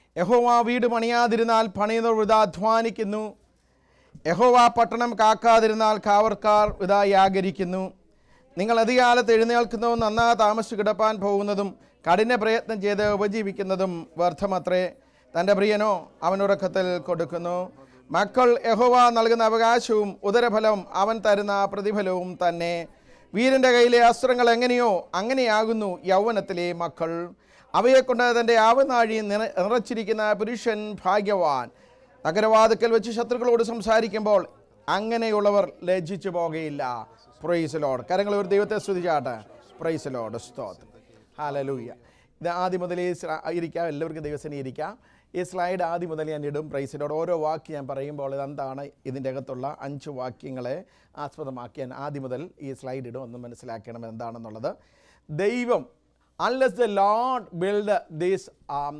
യഹോവ വീട് പണിയാതിരുന്നാൽ പണിയുന്നവർ വൃത അധ്വാനിക്കുന്നു യഹോവ പട്ടണം കാക്കാതിരുന്നാൽ കാവർക്കാർ വൃതാ യാഗരിക്കുന്നു നിങ്ങൾ അധികാലത്ത് എഴുന്നേൽക്കുന്നതും നന്നാ താമസിച്ചു കിടപ്പാൻ പോകുന്നതും കഠിന പ്രയത്നം ചെയ്ത് ഉപജീവിക്കുന്നതും വ്യർത്ഥമത്രേ തൻ്റെ പ്രിയനോ അവൻ ഉറക്കത്തിൽ കൊടുക്കുന്നു മക്കൾ യഹോവ നൽകുന്ന അവകാശവും ഉദരഫലവും അവൻ തരുന്ന പ്രതിഫലവും തന്നെ വീരൻ്റെ കയ്യിലെ അസ്ത്രങ്ങൾ എങ്ങനെയോ അങ്ങനെയാകുന്നു യൗവനത്തിലെ മക്കൾ അവയെക്കൊണ്ട് തൻ്റെ ആവനാഴി നിറ നിറച്ചിരിക്കുന്ന പുരുഷൻ ഭാഗ്യവാൻ നഗരവാതുക്കൽ വെച്ച് ശത്രുക്കളോട് സംസാരിക്കുമ്പോൾ അങ്ങനെയുള്ളവർ ലജ്ജിച്ചു പോകുകയില്ല പ്രൈസ് ലോഡ് കരങ്ങൾ ഒരു ദൈവത്തെ സ്തുതിച്ചാട്ടെ പ്രൈസ് ലോഡ് സ്തോത്രം ഹാലലൂയ ഇത് ആദ്യം മുതൽ ഈ സ്ല- ഇരിക്കാം എല്ലാവർക്കും ദിവസം ഇരിക്കാം ഈ സ്ലൈഡ് ആദ്യം മുതൽ ഞാൻ ഇടും പ്രൈസിലോട് ഓരോ വാക്ക് ഞാൻ പറയുമ്പോൾ ഇതെന്താണ് ഇതിൻ്റെ അകത്തുള്ള അഞ്ച് വാക്യങ്ങളെ ആസ്പദമാക്കി ഞാൻ ആദ്യം മുതൽ ഈ സ്ലൈഡ് ഇടും ഒന്ന് മനസ്സിലാക്കണം എന്താണെന്നുള്ളത് ദൈവം unless the Lord build this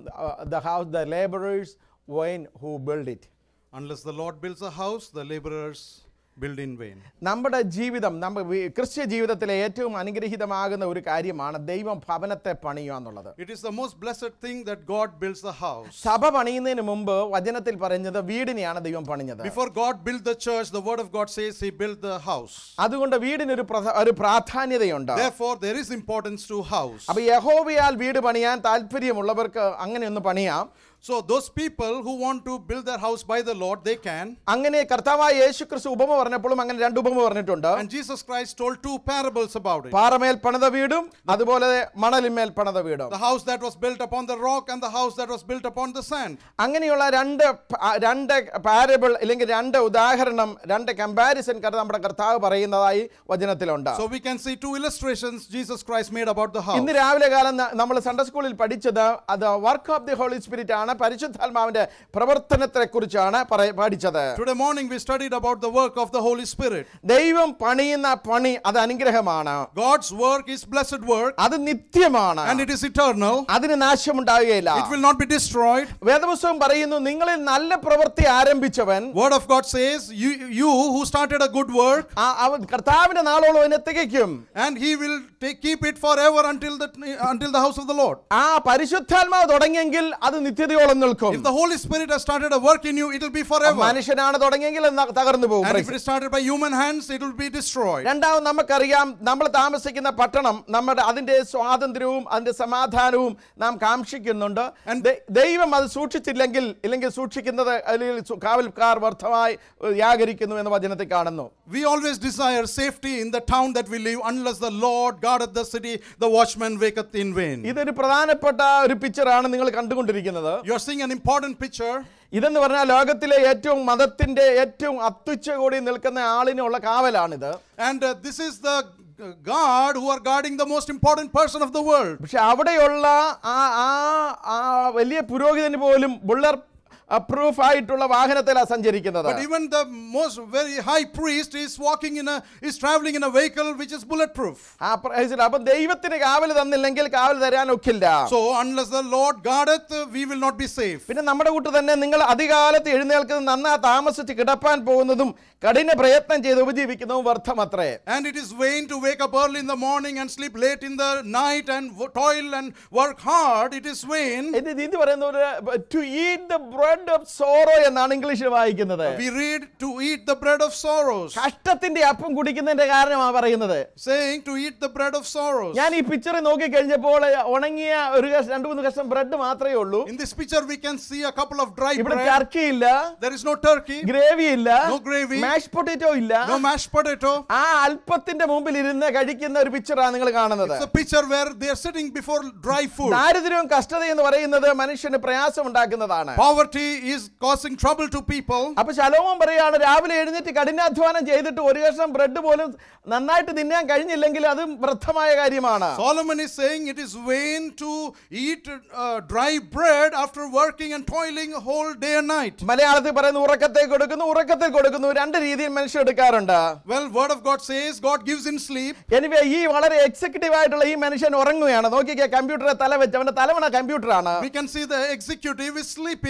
the house the labourers vain who build it Unless the Lord builds a house, the laborers build in vain. നമ്മുടെ ജീവിതം നമ്മ വി- ക്രിസ്ത്യ ജീവിതത്തിലെ ഏറ്റവും അനുഗ്രഹീതമാകുന്ന ഒരു കാര്യമാണ് ദൈവം ഭവനത്തെ പണിയുക എന്നുള്ളത് It is the most blessed thing that God builds the house. സഭ പണിയുന്നതിന് മുമ്പ് വചനത്തിൽ പറഞ്ഞത് വീടിനെയാണ് ദൈവം പണിഞ്ഞത് Before God built the church, the word of God says he built the house. അതുകൊണ്ട് വീടിനൊരു പ്രധ- ഒരു പ്രാധാന്യതയുണ്ട് Therefore, there is importance to house. അപ്പൊ യഹോവയാൽ വീട് പണിയാൻ താല്പര്യമുള്ളവർക്ക് അങ്ങനെ ഒന്ന് പണിയാം So those people who want to build their house by the Lord, they can. അങ്ങനെ കർത്താവായ യേശു ക്രിസ്തു ഉപമ പറഞ്ഞപ്പോഴും അങ്ങനെ രണ്ട് ഉപമ പറഞ്ഞിട്ടുണ്ട് And Jesus Christ told two parables about it. പാറമേൽ പണിത വീടും അതുപോലെ മണലിന്മേൽ പണിത വീടും The house that was built upon the rock and the house that was built upon the sand. അങ്ങനെയുള്ള രണ്ട് പ- ആ, രണ്ട് പാരബിൾ അല്ലെങ്കിൽ രണ്ട് ഉദാഹരണം രണ്ട് കമ്പാരിസൺ നമ്മുടെ കർത്താവ് പറയുന്നതായി വചനത്തിലുണ്ട് So we can see two illustrations Jesus Christ made about the house. ഇന്ന് രാവിലെ കാലം നമ്മൾ സൺഡേ സ്കൂളിൽ പഠിച്ചത് അത് work of the Holy Spirit ആണ് പരിശുദ്ധാത്മാവിന്റെ പ്രവർത്തനത്തെ കുറിച്ചാണ് പഠിച്ചത് Today morning we studied about the work of the Holy Spirit. ദൈവം പണിയുന്ന പണി അത് അനുഗ്രഹമാണ് God's work is blessed work അത് നിത്യമാണ് and it is eternal. അതിന് നാശമുണ്ടാവുകയില്ല It will not be destroyed. വേദപുസ്തകം പറയുന്നു നിങ്ങളിൽ നല്ല പ്രവൃത്തി ആരംഭിച്ചവൻ Word of God says, you, you who started a good work, ആ- അവൻ കർത്താവിന്റെ നാളോളം അതിനെ തികയ്ക്കും and he will take, keep it forever until the, until the house of the Lord. ആ പരിശുദ്ധാത്മാവ് തുടങ്ങിയെങ്കിൽ അത് നിത്യതയോളം നിൽക്കും If the Holy Spirit has started a work in you, it will be forever. മനുഷ്യനാണ് തുടങ്ങിയെങ്കിൽ അത് ന- തകർന്നു പോകും And if it is started by human hands, it will be destroyed. രണ്ടാമത് നമുക്കറിയാം നമ്മൾ താമസിക്കുന്ന പട്ടണം നമ്മുടെ അതിന്റെ സ്വാതന്ത്ര്യവും അതിന്റെ സമാധാനവും നാം കാക്ഷിക്കുന്നുണ്ട് ദൈ- ദൈവം അത് സൂക്ഷിച്ചില്ലെങ്കിൽ ഇല്ലെങ്കിൽ സൂക്ഷിക്കുന്നത് അല്ലെങ്കിൽ സു- കാവൽക്കാർ വ്യർത്ഥമായി ഏഹ്, യാഗരിക്കുന്നു എന്ന് വചനത്തിൽ കാണുന്നു We always desire safety in the town that we live, unless the Lord guardeth the city, the watchman waketh in vain. ഇതൊരു പ്രധാനപ്പെട്ട ഒരു പിക്ചറാണ് നിങ്ങൾ കണ്ടുകൊണ്ടിരിക്കുന്നത് You are seeing an important picture. ഇതെന്ന് പറഞ്ഞാൽ ലോകത്തിലെ ഏറ്റവും മതത്തിന്റെ ഏറ്റവും അത്യുച്ചകൂടി നിൽക്കുന്ന ആളിനുള്ള കാവലാണിത് And uh, this is the uh, guard who are guarding the most important person of the world. പക്ഷെ അവിടെയുള്ള ആ ആ ആ വലിയ പുരോഹിതന് പോലും ബുള്ളർ അപ്രൂഫ് ആയിട്ടുള്ള വാഹനത്തിലാണ് സഞ്ചരിക്കുന്നത് But even the most very high priest is walking in a is traveling in a vehicle which is bulletproof. ആ പ്രൈസിൽ അപ്പൊ ദൈവത്തിന് കാവൽ തന്നില്ലെങ്കിൽ കാവൽ തരാൻ ഒക്കില്ല So unless the Lord guardeth, uh, we will not be safe. പിന്നെ നമ്മുടെ കൂട്ട് തന്നെ നിങ്ങൾ അധികാലത്ത് എഴുന്നേൽക്കുന്നത് നന്നാ താമസിച്ച് കിടപ്പാൻ പോകുന്നതും കഠിന പ്രയത്നം ചെയ്ത് ഉപജീവിക്കുന്നതും വ്യർത്ഥമത്രേ And it is vain to wake up early in the morning and sleep late in the night and wo- toil and work hard. It is vain. എന്റെ രീതി പറയുന്നത് to eat the bread of sorrow എന്നാണ് ഇംഗ്ലീഷിൽ വായിക്കുന്നത് We read to eat the bread of sorrows, കഷ്ടത്തിന്റെ അപ്പം കുടിക്കുന്നതിന്റെ കാരണമാണ് പറയുന്നത് saying to eat the bread of sorrows. ഞാൻ ഈ പിക്ചർ നോക്കി കഴിഞ്ഞപ്പോൾ ഉണങ്ങിയ ഒരു കഷ- രണ്ട് മൂന്ന് കഷ്ണം ബ്രെഡ് മാത്രമേ ഉള്ളൂ In this picture, we can see a couple of dry ഇവിടെ bread. ടർക്കി ഇല്ല There is no turkey, gravy ഇല്ല No gravy. മാഷ് പൊട്ടറ്റോ ഇല്ല no mashed potato. ആ അല്പത്തിന്റെ മുമ്പിൽ ഇരുന്ന് കഴിക്കുന്ന ഒരു പിക്ചറാണ് നിങ്ങൾ കാണുന്നത് It's a picture where they are sitting before dry food. ദാരിദ്ര്യവും കഷ്ടത എന്ന് പറയുന്നത് മനുഷ്യന് പ്രയാസം ഉണ്ടാക്കുന്നതാണ് Poverty is causing trouble to people. അപ്പൊ ശലോമം പറയാണ് രാവിലെ എഴുന്നേറ്റ് കഠിനാധ്വാനം ചെയ്തിട്ട് ഒരു കഷ്ണം ബ്രെഡ് പോലും നന്നായിട്ട് തിന്നാൻ കഴിഞ്ഞില്ലെങ്കിൽ അതും വൃദ്ധമായ കാര്യമാണ് Solomon is saying it is vain to eat uh, dry bread after working and toiling a whole day and night. മലയാളത്തിൽ പറയുന്നു ഉറക്കത്തെ കൊടുക്കുന്നു ഉറക്കത്തിൽ കൊടുക്കുന്നു രണ്ട് രീതിയിൽ മനുഷ്യർ എടുക്കാറുണ്ട് Well, word of God says God gives in sleep. Anyway ഈ വളരെ എക്സിക്യൂട്ടീവ് ആയിട്ടുള്ള ഈ മനുഷ്യൻ ഉറങ്ങുകയാണ് നോക്കിക്കേ കമ്പ്യൂട്ടറെ തല വെച്ച് അവന്റെ തലവണ കമ്പ്യൂട്ടറാണ് We can see the executive is sleeping. നമ്മൾ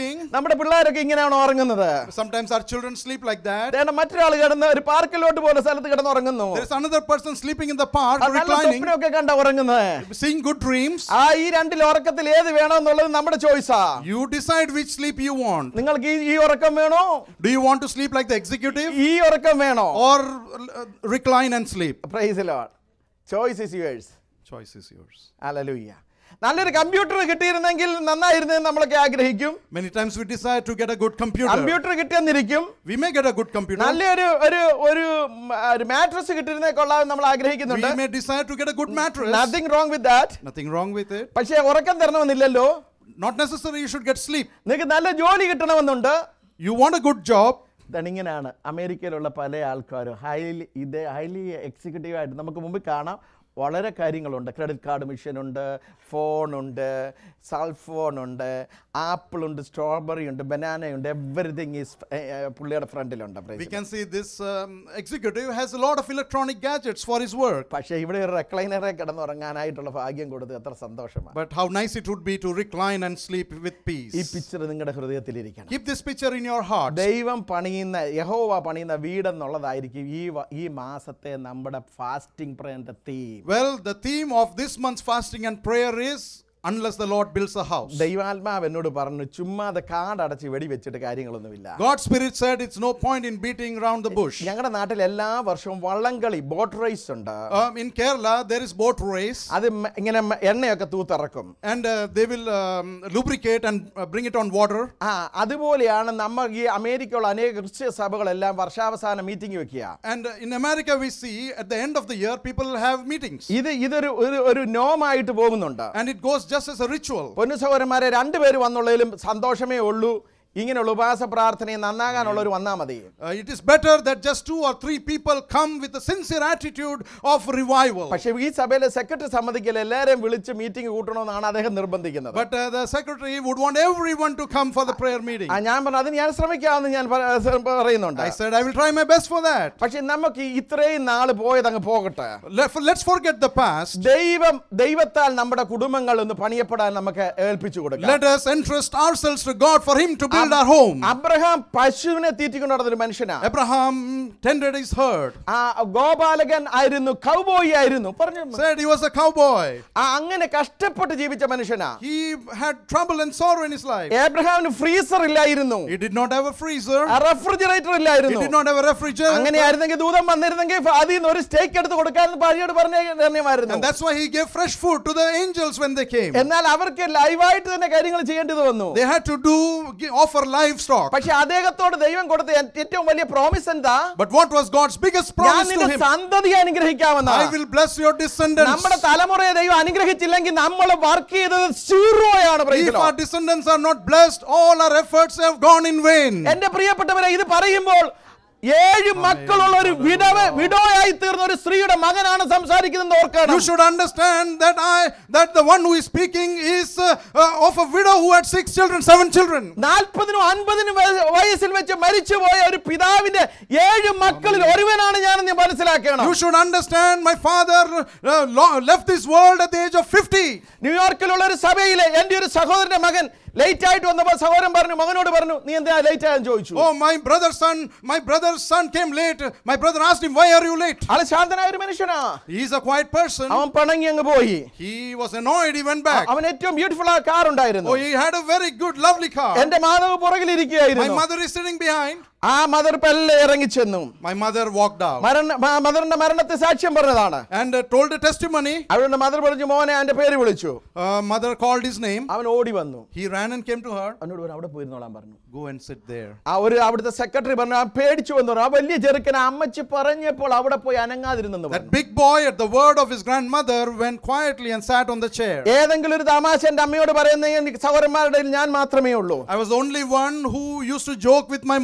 നമ്മുടെ പിള്ളേരൊക്കെ ഇങ്ങനെയാണ് ഉറങ്ങുന്നത് Sometimes our children sleep like that. ദേണ്ട മറ്റൊരാൾ കിടന്ന് ഒരു പാർക്കിലോട്ട് പോകുന്ന സ്ഥലത്ത് കിടന്ന് ഉറങ്ങുന്നു There is another person sleeping in the park, ആ, നല്ല reclining, സ്വപ്നമൊക്കെ കണ്ട ഉറങ്ങുന്നത് seeing good dreams. ആ ഈ രണ്ടിൽ ഉറക്കത്തിൽ ഏത് വേണമെന്നുള്ളത് നമ്മുടെ ചോയ്സാ You decide which sleep you want. നിങ്ങൾക്ക് ഈ ഈ ഉറക്കം വേണോ Do you want to sleep like the executive ഈ ഉറക്കം വേണോ or uh, recline and sleep? Price load choice is yours Choice is yours. Hallelujah നല്ലൊരു കമ്പ്യൂട്ടർ കിട്ടിയിരുന്നെങ്കിൽ നന്നായിരുന്നെന്ന് നമ്മളൊക്കെ ആഗ്രഹിക്കും Many times we decide to get a good computer. Computer കിട്ടിയെന്നിരിക്കും We may get a good computer. നല്ലൊരു ഒരു ഒരു ഉം, ഒരു മാട്രസ് കിട്ടിയിരുന്നേ കൊള്ളാൻ നമ്മൾ ആഗ്രഹിക്കുന്നുണ്ട് We may decide to get a good mattress. Nothing wrong with that Nothing wrong with it. പക്ഷേ ഉറക്കം തരണമെന്നില്ലല്ലോ Not necessary you should get sleep. നിങ്ങൾക്ക് നല്ല ജോലി കിട്ടണമെന്നുണ്ട് You want a good job. ഇങ്ങനെയാണ് അമേരിക്കയിലുള്ള പല ആൾക്കാരും ഹൈലി ഇത് ഹൈലി എക്സിക്യൂട്ടീവ് ആയിട്ട് നമുക്ക് മുമ്പ് കാണാം വളരെ കാര്യങ്ങളുണ്ട് ക്രെഡിറ്റ് കാർഡ് മെഷീൻ ഉണ്ട് ഫോണുണ്ട് സെൽ ഫോണുണ്ട് ആപ്പിൾ ഉണ്ട് സ്ട്രോബെറി ഉണ്ട് ബനാന ഉണ്ട് എവറിഥിങ് ഈസ് പുള്ളിയുടെ ഫ്രണ്ടിലുണ്ട് We can see this um, executive has a lot of electronic gadgets for his work. പക്ഷേ ഇവിടെ ഒരു റെക്ലൈനറെ കിടന്നുറങ്ങാനായിട്ടുള്ള ഭാഗ്യം കൊടുത്ത് എത്ര സന്തോഷമാണ് But how nice it would be to recline and sleep with ഈ peace. പിക്ചർ നിങ്ങളുടെ ഹൃദയത്തിലിരിക്കണം Keep this picture in your heart. ദൈവം പണിയുന്ന യഹോവ പണിയുന്ന വീടെന്നുള്ളതായിരിക്കും ഈ വ- ഈ മാസത്തെ നമ്മുടെ ഫാസ്റ്റിംഗ് പ്രേന്റെ theme Well, the theme of this month's fasting and prayer is unless the Lord builds a house. ദൈവാത്മാവ് എന്നോട് പറഞ്ഞു ചുമ്മാതെ കാടടച്ച് വെടിവെച്ചിട്ട് കാര്യങ്ങളൊന്നുമില്ല God's Spirit said it's no point in beating around the bush. ഞങ്ങളുടെ നാട്ടിൽ എല്ലാ വർഷവും വള്ളംകളി ബോട്ട് റേസ് ഉണ്ട് Um, in Kerala, there is boat race, അത് മ- ഇങ്ങനെ മ- എണ്ണയൊക്കെ തൂത്തിറക്കും and uh, they will um, lubricate and uh, bring it on water. ആ അതുപോലെയാണ് നമ്മൾ ഈ അമേരിക്കയുള്ള അനേക ക്രിസ്ത്യ സഭകളെല്ലാം വർഷാവസാന മീറ്റിംഗ് വെക്കുക And uh, in America, we see at the end of the year, people have meetings, ഇത് ഇതൊരു ഒരു ഒരു നോമായിട്ട് പോകുന്നുണ്ട് and it goes just as a ritual. പൊന്നു സഹോദരന്മാരെ രണ്ടുപേര് വന്നുള്ളതിലും സന്തോഷമേ ഉള്ളൂ ഇങ്ങനെയുള്ള ഉപവാസ പ്രാർത്ഥനയും നന്നാകാനുള്ളവർ വന്നാൽ മതി Uh, it is better that just two or three people come with a sincere attitude of revival. പക്ഷേ ഈ സഭയിലെ സെക്രട്ടറി സമ്മതിക്കൽ എല്ലാവരെയും വിളിച്ച് മീറ്റിംഗ് കൂട്ടണമെന്നാണ് അദ്ദേഹം നിർബന്ധിക്കുന്നത് But uh, the secretary would want everyone to come for the prayer meeting. ആ, ഞാൻ പറഞ്ഞു അത് ഞാൻ ശ്രമിക്കാമെന്ന് ഞാൻ പ- പറയുന്നുണ്ട് I said, I will try my best for that. പക്ഷെ നമുക്ക് ഈ ഇത്രയും നാൾ പോയത് അങ്ങ് പോകട്ടെ Let, let's forget the past. ദൈവം ദൈവത്താൽ നമ്മുടെ കുടുംബങ്ങൾ ഒന്ന് പണിയപ്പെടാൻ നമുക്ക് ഏൽപ്പിച്ചു കൊടുക്കാം Let us entrust ourselves to God for Him to build our home. Abraham പശുവിനെ തീറ്റിക്കൊണ്ട് നടന്നൊരു മനുഷ്യനാ Abraham tended his herd, ആ ഗോപാലകൻ ആയിരുന്നു കൗബോയി ആയിരുന്നു പറഞ്ഞു said he was a cowboy. ആ അങ്ങനെ കഷ്ടപ്പെട്ട് ജീവിച്ച മനുഷ്യനാ He had trouble and sorrow in his life. ഏബ്രഹാമിന് ഫ്രീസർ ഇല്ലായിരുന്നു He did not have a freezer, refrigerator he ഇല്ലായിരുന്നു did not have a refrigerator. അങ്ങനെയായിരുന്നെങ്കിൽ ദൂതം വന്നിരുന്നെങ്കിൽ അതിൽ നിന്ന് ഒരു സ്റ്റേക്ക് എടുത്ത് കൊടുക്കാമെന്ന് ഭാര്യയോട് പറഞ്ഞ ധന്യമായിരുന്നു And that's why he gave fresh food to the angels when they came. എന്നാൽ അവർക്ക് ലൈവായിട്ട് തന്നെ കാര്യങ്ങൾ ചെയ്യേണ്ടത് വന്നു They had to do gi- offer livestock. പക്ഷെ അദ്ദേഹത്തോട് ദൈവം കൊടുത്ത ഏ- ഏറ്റവും വലിയ പ്രോമിസ് എന്താ But what was God's biggest ഞാൻ promise to നിന്റെ him? സന്തതി അനുഗ്രഹിക്കാമെന്ന I will bless your descendants. നമ്മുടെ തലമുറയെ ദൈവം അനുഗ്രഹിച്ചില്ലെങ്കിൽ നമ്മൾ വർക്ക് ചെയ്തത് സീറോയാണ് praise the If our Lord. descendants are not blessed, all our efforts have gone in vain. എന്റെ പ്രിയപ്പെട്ടവരെ ഇത് പറയുമ്പോൾ ഏഴ് മക്കളുള്ള ഒരു വിധവ വിഡോയായി തീർന്ന ഒരു സ്ത്രീയുടെ മകനാണ് സംസാരിക്കുന്നത് ഓർക്കണം You should understand that I, that the one who is speaking is uh, uh, of a widow who had six children, seven children. നാൽപ്പതിനും അൻപതിനും വയ- വയസ്സിൽ വെച്ച് മരിച്ചുപോയ ഒരു പിതാവിന്റെ ഏഴ് മക്കളിൽ ഒരുവനാണ് ഞാനെന്ന് മനസ്സിലാക്കണം You should understand my father uh, lo- left this world at the age of 50. ന്യൂയോർക്കിലുള്ള ഒരു സഭയിലെ എന്റെ ഒരു സഹോദരന്റെ മകൻ ലേറ്റ് ആയിട്ട് വന്നപ്പോൾ സഹോദരൻ പറഞ്ഞു മകനോട് പറഞ്ഞു നീ എന്താ ലേറ്റ് ആയെന്ന് ചോദിച്ചു Oh, my brother's son, my brother's son came late. My brother asked him, Why are you late? ആള് ശാന്തനായ ഒരു മനുഷ്യനാ He is a quiet person. അവൻ പിണങ്ങി അങ്ങ് പോയി He was annoyed, he went back. അവൻ ഏറ്റവും ബ്യൂട്ടിഫുൾ ആ കാർ ഉണ്ടായിരുന്നു Oh, he had a very good, lovely car. എന്റെ മാധവ് My പുറകിലിരിക്കുകയായിരുന്നു mother is sitting behind. ആ മദർ പെല്ലെ ഇറങ്ങിച്ചെന്നു My mother walked out മരണ മ- മദറിന്റെ മരണത്തെ സാക്ഷ്യം പറഞ്ഞതാണ് and uh, told a testimony. അവരുടെ മദർ പറഞ്ഞു മോനെ അവന്റെ പേര് വിളിച്ചു Uh, mother called his name. അവൻ ഓടി വന്നു He ran and came to her. അവനോട് പറഞ്ഞു അവിടെ പോയിരുന്നോളാൻ പറഞ്ഞു Go and sit there. ആ ഒരു അവിടുത്തെ സെക്രട്ടറി പറഞ്ഞു ആ പേടിച്ചു വന്നു പറഞ്ഞു. ആ വലിയ ചെറുക്കൻ അമ്മച്ചി പറഞ്ഞപ്പോൾ അവിടെ പോയി അനങ്ങാതിരുന്നെന്ന് That പറഞ്ഞു big boy, at the word of his grandmother, went quietly and sat on the chair. ഏതെങ്കിലും ഒരു തമാശ എന്റെ അമ്മയോട് പറയുന്ന ഈ സഹോദരന്മാരുടെ ഇടയിൽ ഞാൻ മാത്രമേ ഉള്ളൂ I was the only one who used to joke with my mother.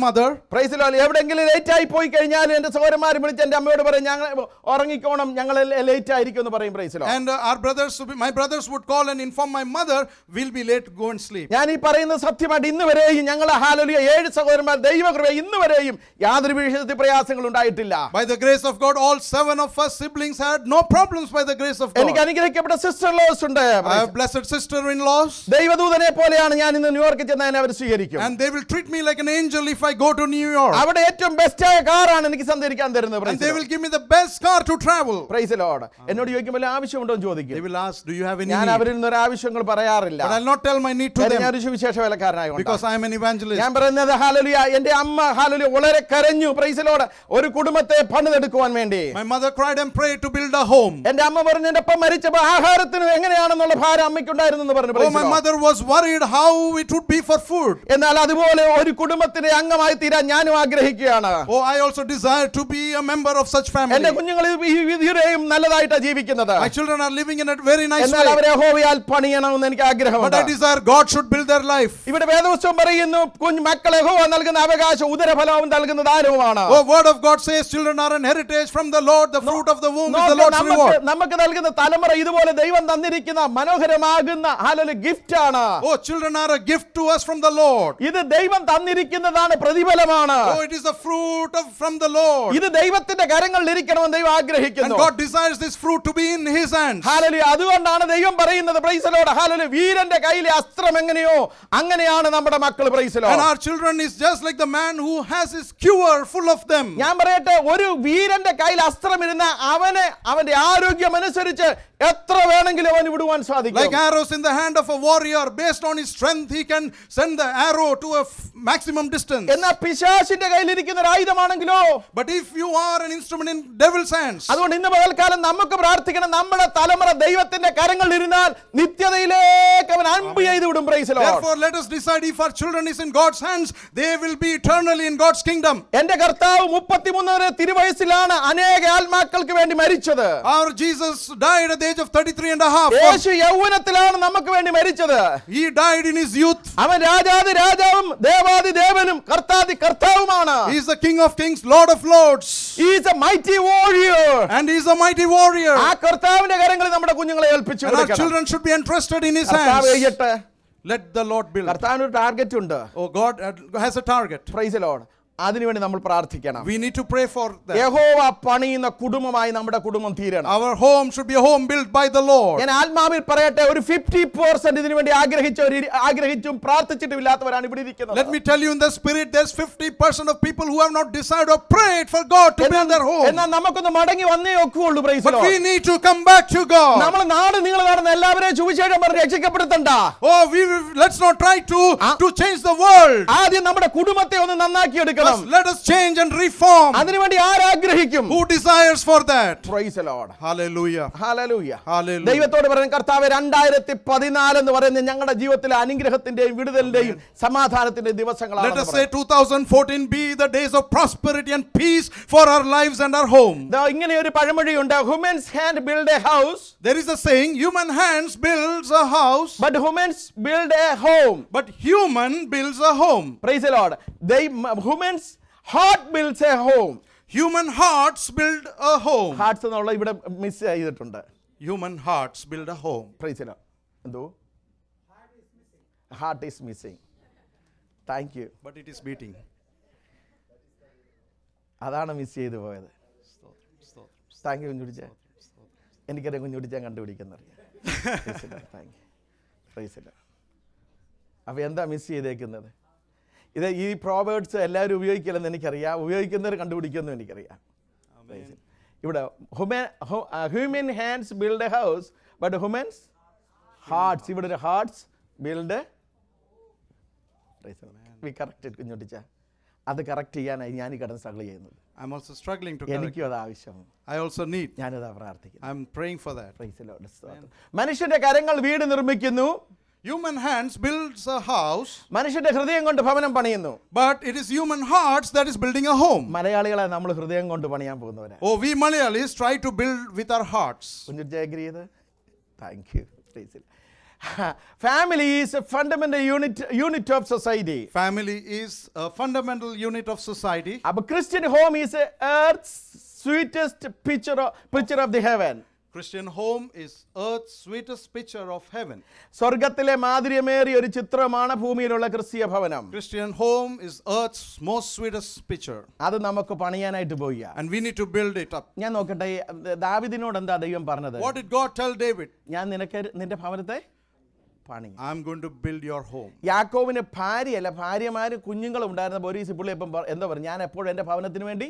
പ്രൈസിലോ എവിടെയെങ്കിലും ലേറ്റ് ആയി പോയി കഴിഞ്ഞാൽ എന്റെ സഹോദരന്മാർ വിളിച്ച് എന്റെ അമ്മയോട് പറയും ഞങ്ങൾ ഉറങ്ങിക്കോണം ഞങ്ങൾ ലേറ്റ് ആയിരിക്കും എന്ന് പറയും പ്രൈസിലോ And uh, our brothers, my brothers would call and inform my mother, we'll be late, go and sleep. ഞാൻ ഈ പറയുന്നത് സത്യമായിട്ട് ഇന്ന് വരെയും ഞങ്ങൾ ഹാലലിയ ഏഴ് സഹോദരന്മാർ ദൈവകൃപ ഇന്ന് വരെയും യാതൊരു വിഷയത്തിൽ പ്രയാസങ്ങൾ ഉണ്ടായിട്ടില്ല By the grace of God, all seven of us siblings had no problems by the grace of എനിക്ക് God. അനുഗ്രഹിക്കപ്പെട്ട സിസ്റ്റർ ലോസ് ഉണ്ട് I have blessed sister-in-laws, ദൈവദൂതനെ പോലെയാണ് ഞാൻ ഇന്ന് ന്യൂയോർക്കിൽ ചെന്നതിനെ അവർ സ്വീകരിക്കും and they will treat me like an angel if I go to New York. അവിടെ ഏറ്റവും ബെസ്റ്റായ കാറാണ് എനിക്ക് സഞ്ചരിക്കാൻ തരുന്നത് And they will give me the best car to travel. Praise Lord എന്നോട് ചോദിക്കുമ്പോൾ ആവശ്യമുണ്ടോ എന്ന് They ചോദിക്കും will ask, Do you have any ഞാൻ need? അവരിൽ നിന്ന് ഒരു ആവശ്യങ്ങൾ പറയാറില്ല But I'll not tell my need to കാര്യം them ഞാനൊരു സുവിശേഷ വേലക്കാരനായോണ്ട് because I am an evangelist. ഞാൻ പറയുന്നത് ഹാലലുയ എന്റെ അമ്മ ഹാലലുയ വളരെ കരഞ്ഞു പ്രൈസിലോട് ഒരു കുടുംബത്തെ പണിതെടുക്കുവാൻ വേണ്ടി My mother cried and prayed to build a home. എന്റെ അമ്മ പറഞ്ഞു എന്റെ അപ്പം മരിച്ചപ്പോ ആഹാരത്തിന് എങ്ങനെയാണെന്നുള്ള ഭാരം അമ്മയ്ക്കുണ്ടായിരുന്നു എന്ന് പറഞ്ഞു Oh, praise my the Lord. mother was worried how it would be for food. എന്നാൽ അതുപോലെ ഒരു കുടുംബത്തിന്റെ അംഗമായി തീരാൻ ഞാനും ആഗ്രഹിക്കുകയാണ് Oh, I also desire to be a member of such family. എന്റെ കുഞ്ഞുങ്ങൾ ഈ വിധിയുടെയും നല്ലതായിട്ടാണ് ജീവിക്കുന്നത് My children are living in a very nice എന്നാൽ way. അവരെ ഹോവിയാൽ പണിയണമെന്ന് എനിക്ക് But ആഗ്രഹമുണ്ട് I desire God should build their life. ഇവിടെ വേദപുസ്തകം പറയുന്നു കുഞ്ഞു മക്കളെ ഹോവ നൽകുന്ന അവകാശം ഉദരഫലവും നൽകുന്ന ദാനവുമാണ് Oh, word of God says children are an heritage from the Lord. The fruit of the womb is the നോക്ക് Lord's നമുക്ക് reward. നമുക്ക് നൽകുന്ന തലമുറ ഇതുപോലെ ദൈവം തന്നിരിക്കുന്ന മനോഹരമാകുന്ന ഹാലൊരു ഗിഫ്റ്റ് ആണ് Oh, children are a gift to us from the Lord. ഇത് ദൈവം തന്നിരിക്കുന്നതാണ് പ്രതിഫലമാണ് Oh, it is the fruit of from the Lord. ഇത് ദൈവത്തിന്റെ കരങ്ങളിൽ ഇരിക്കണമെന്ന് ദൈവം And ആഗ്രഹിക്കുന്നു God desires this fruit to be in His hands. ഹാലലി അതുകൊണ്ടാണ് ദൈവം പറയുന്നത് പ്രൈസലോട് ഹാലലി വീരന്റെ കയ്യിലെ അസ്ത്രം എങ്ങനെയോ അങ്ങനെയാണ് നമ്മുടെ മക്കൾ പ്രൈസലോ And our children is just like the man who has his skewer full of them. ഞാൻ പറയട്ടെ ഒരു വീരന്റെ കയ്യിൽ അസ്ത്രം ഇരുന്ന അവന് അവന്റെ ആരോഗ്യം അനുസരിച്ച് എത്ര വേണമെങ്കിലും അവന് വിടുവാൻ Like സാധിക്കും arrows in the hand of a warrior, based on his strength, he can send the arrow to a f- maximum distance. എന്നാൽ പിശാശിന്റെ കയ്യിലിരിക്കുന്ന ഒരു ആയുധമാണെങ്കിലോ But if you are an instrument in devil's hands, അതുകൊണ്ട് ഇന്ന് പകൽക്കാലം നമുക്ക് പ്രാർത്ഥിക്കണം നമ്മുടെ തലമുറ ദൈവത്തിന്റെ കരങ്ങളിൽ ഇരുന്നാൽ നിത്യതയിലേക്ക് അവൻ അൻപ് ചെയ്ത് വിടും പ്രൈസലോ therefore let us decide if our children is in God's hands, they will be eternally in God's kingdom. എന്റെ കർത്താവ് മുപ്പത്തിമൂന്ന് തിരുവയസ്സിലാണ് അനേക ആത്മാക്കൾക്ക് വേണ്ടി മരിച്ചത് Our Jesus died at the age of 33 and a half. യേശു യൗവനത്തിലാണ് നമുക്ക് വേണ്ടി മരിച്ചത് He died in his youth. അവൻ രാജാതി രാജാവും ദേവാതി ദേവനും കർത്താതി കർത്താവുമാണ് He is the King of kings, Lord of lords. Is a mighty warrior And he is a mighty warrior. ആ കർത്താവിന്റെ കരങ്ങളിൽ നമ്മുടെ കുഞ്ഞുങ്ങളെ ഏൽപ്പിച്ചു And our കൊടുക്കണം. children should be entrusted in his കർത്താവ് hands. ചെയ്യട്ടെ Let the Lord build. കർത്താവിന് ഒരു ടാർഗറ്റ് ഉണ്ട് Oh, God uh, has a target. Praise Lord അതിനുവേണ്ടി നമ്മൾ പ്രാർത്ഥിക്കണം We need to pray for that. യഹോവ പണിയുന്ന കുടുംബമായി നമ്മുടെ കുടുംബം തീരണം Our home should be a home built by the Lord. ഞാൻ ആത്മാവിൽ പറയട്ടെ ഒരു ഫിഫ്റ്റി പെർസെന്റ് ഇതിനു വേണ്ടി ആഗ്രഹിച്ചവർ ആഗ്രഹിച്ചും പ്രാർത്ഥിച്ചിട്ടും ഇല്ലാത്തവരാണ് ഇവിടെ ഇരിക്കുന്നത് Let me tell you in the spirit, there's 50% of people who have not decided or prayed for God to build their home. എന്നാൽ നമുക്കൊന്ന് മടങ്ങി വന്നേ ഒക്കുള്ളൂ praise But we need to come back to God. നമ്മൾ നാട് നിങ്ങൾ നടന്ന എല്ലാവരെയും സുവിശേഷം പറഞ്ഞ് രക്ഷിക്കപ്പെടുത്തണ്ട Oh, we let's not try to Ah. to change the world. ആദ്യം നമ്മുടെ കുടുംബത്തെ ഒന്ന് നന്നാക്കി എടുക്കണം First, let us change and reform. അതിനുവേണ്ടി ആരാഗ്രഹിക്കും Who desires for that? Price load Hallelujah. Hallelujah Hallelujah. ദൈവത്തോട് പറയുന്ന കർത്താവ് രണ്ടായിരത്തി പതിനാല് എന്ന് പറയുന്നത് ഞങ്ങളുടെ ജീവിതത്തിലെ അനുഗ്രഹത്തിന്റെയും വിടുതലിന്റെയും സമാധാനത്തിന്റെയും Let ദിവസങ്ങളാണ് us say 2014 be the days of prosperity and peace for our lives and our home. ഇങ്ങനെ ഒരു പഴമൊഴിയുണ്ട് humans hand build a house There is a saying, human hands builds a house, but humans build a home but human builds a home. Praise Lord humans heart builds a home Human hearts build a home. Hearts എന്നുള്ള ഇവിടെ miss ചെയ്തിട്ടുണ്ട് Human hearts build a home. Praise Lord എന്തോ heart is missing thank you But it is beating. അതാണ് miss ചെയ്തു പോയത് thank you കുഞ്ഞുടിച്ച എനിക്കറിയാം കുഞ്ഞുടിച്ചാൻ കണ്ടുപിടിക്കുന്നറിയാം താങ്ക് യു പ്രൈസില്ല അപ്പോൾ എന്താ മിസ് ചെയ്തേക്കുന്നത് ഇത് ഈ പ്രോവേർഡ്സ് എല്ലാവരും ഉപയോഗിക്കില്ലെന്ന് എനിക്കറിയാം ഉപയോഗിക്കുന്നവർ കണ്ടുപിടിക്കുമെന്നും എനിക്കറിയാം Praise it. ഇവിടെ human human hands build a house but humans hearts ഇവിടെ ഒരു ഹാർട്സ് ബിൽഡ് വി കറക്റ്റ് കുഞ്ഞുട്ടിച്ച അത് കറക്റ്റ് ചെയ്യാനായി ഞാൻ ഈ കിടന്ന് സ്ട്രഗിൾ ചെയ്യുന്നത് I'm also struggling to correct. എനിക്കും അത് ആവശ്യം I also need. ഞാനതാ പ്രാർത്ഥിക്കുന്നത് I'm praying for that. Praise the Lord. സ്തോത്രം. മനുഷ്യന്റെ കരങ്ങൾ വീട് നിർമ്മിക്കുന്നു Human hands builds a house, മനുഷ്യന്റെ ഹൃദയം കൊണ്ട് ഭവനം പണിയുന്നു but it is human hearts that is building a home. മലയാളികളെ നമ്മൾ ഹൃദയം കൊണ്ട് പണിയാൻ പോകുന്നവരാ Oh, we Malayalis try to build with our hearts. Kunjutty agree ചെയ്ത് thank you family is a fundamental unit unit of society Family is a fundamental unit of society. അപ്പൊ Christian home is earth sweetest picture picture of the heaven Christian home is earth's sweetest picture of heaven. സ്വർഗത്തിലെ മാധുര്യമേറിയ ഒരു ചിത്രമാണ് ഭൂമിയിലുള്ള ക്രിസ്തീയ ഭവനം Christian home is earth's most sweetest picture. അത് നമുക്ക് പണിയാനായിട്ട് പോയി And we need to build it up. ഞാൻ നോക്കട്ടെ ഈ ദാവിദിനോട് എന്താ ദൈവം പറഞ്ഞത് What did God tell David? ഞാൻ നിനക്ക് നിന്റെ ഭവനത്തെ പണി I'm going to build your home. യാക്കോവിന് ഭാര്യയല്ല ഭാര്യമാര് കുഞ്ഞുങ്ങളും ഉണ്ടായിരുന്ന ബോരീസ് പുള്ളി ഇപ്പം പറ- എന്താ പറയുക ഞാൻ എപ്പോഴും എൻ്റെ ഭവനത്തിന് വേണ്ടി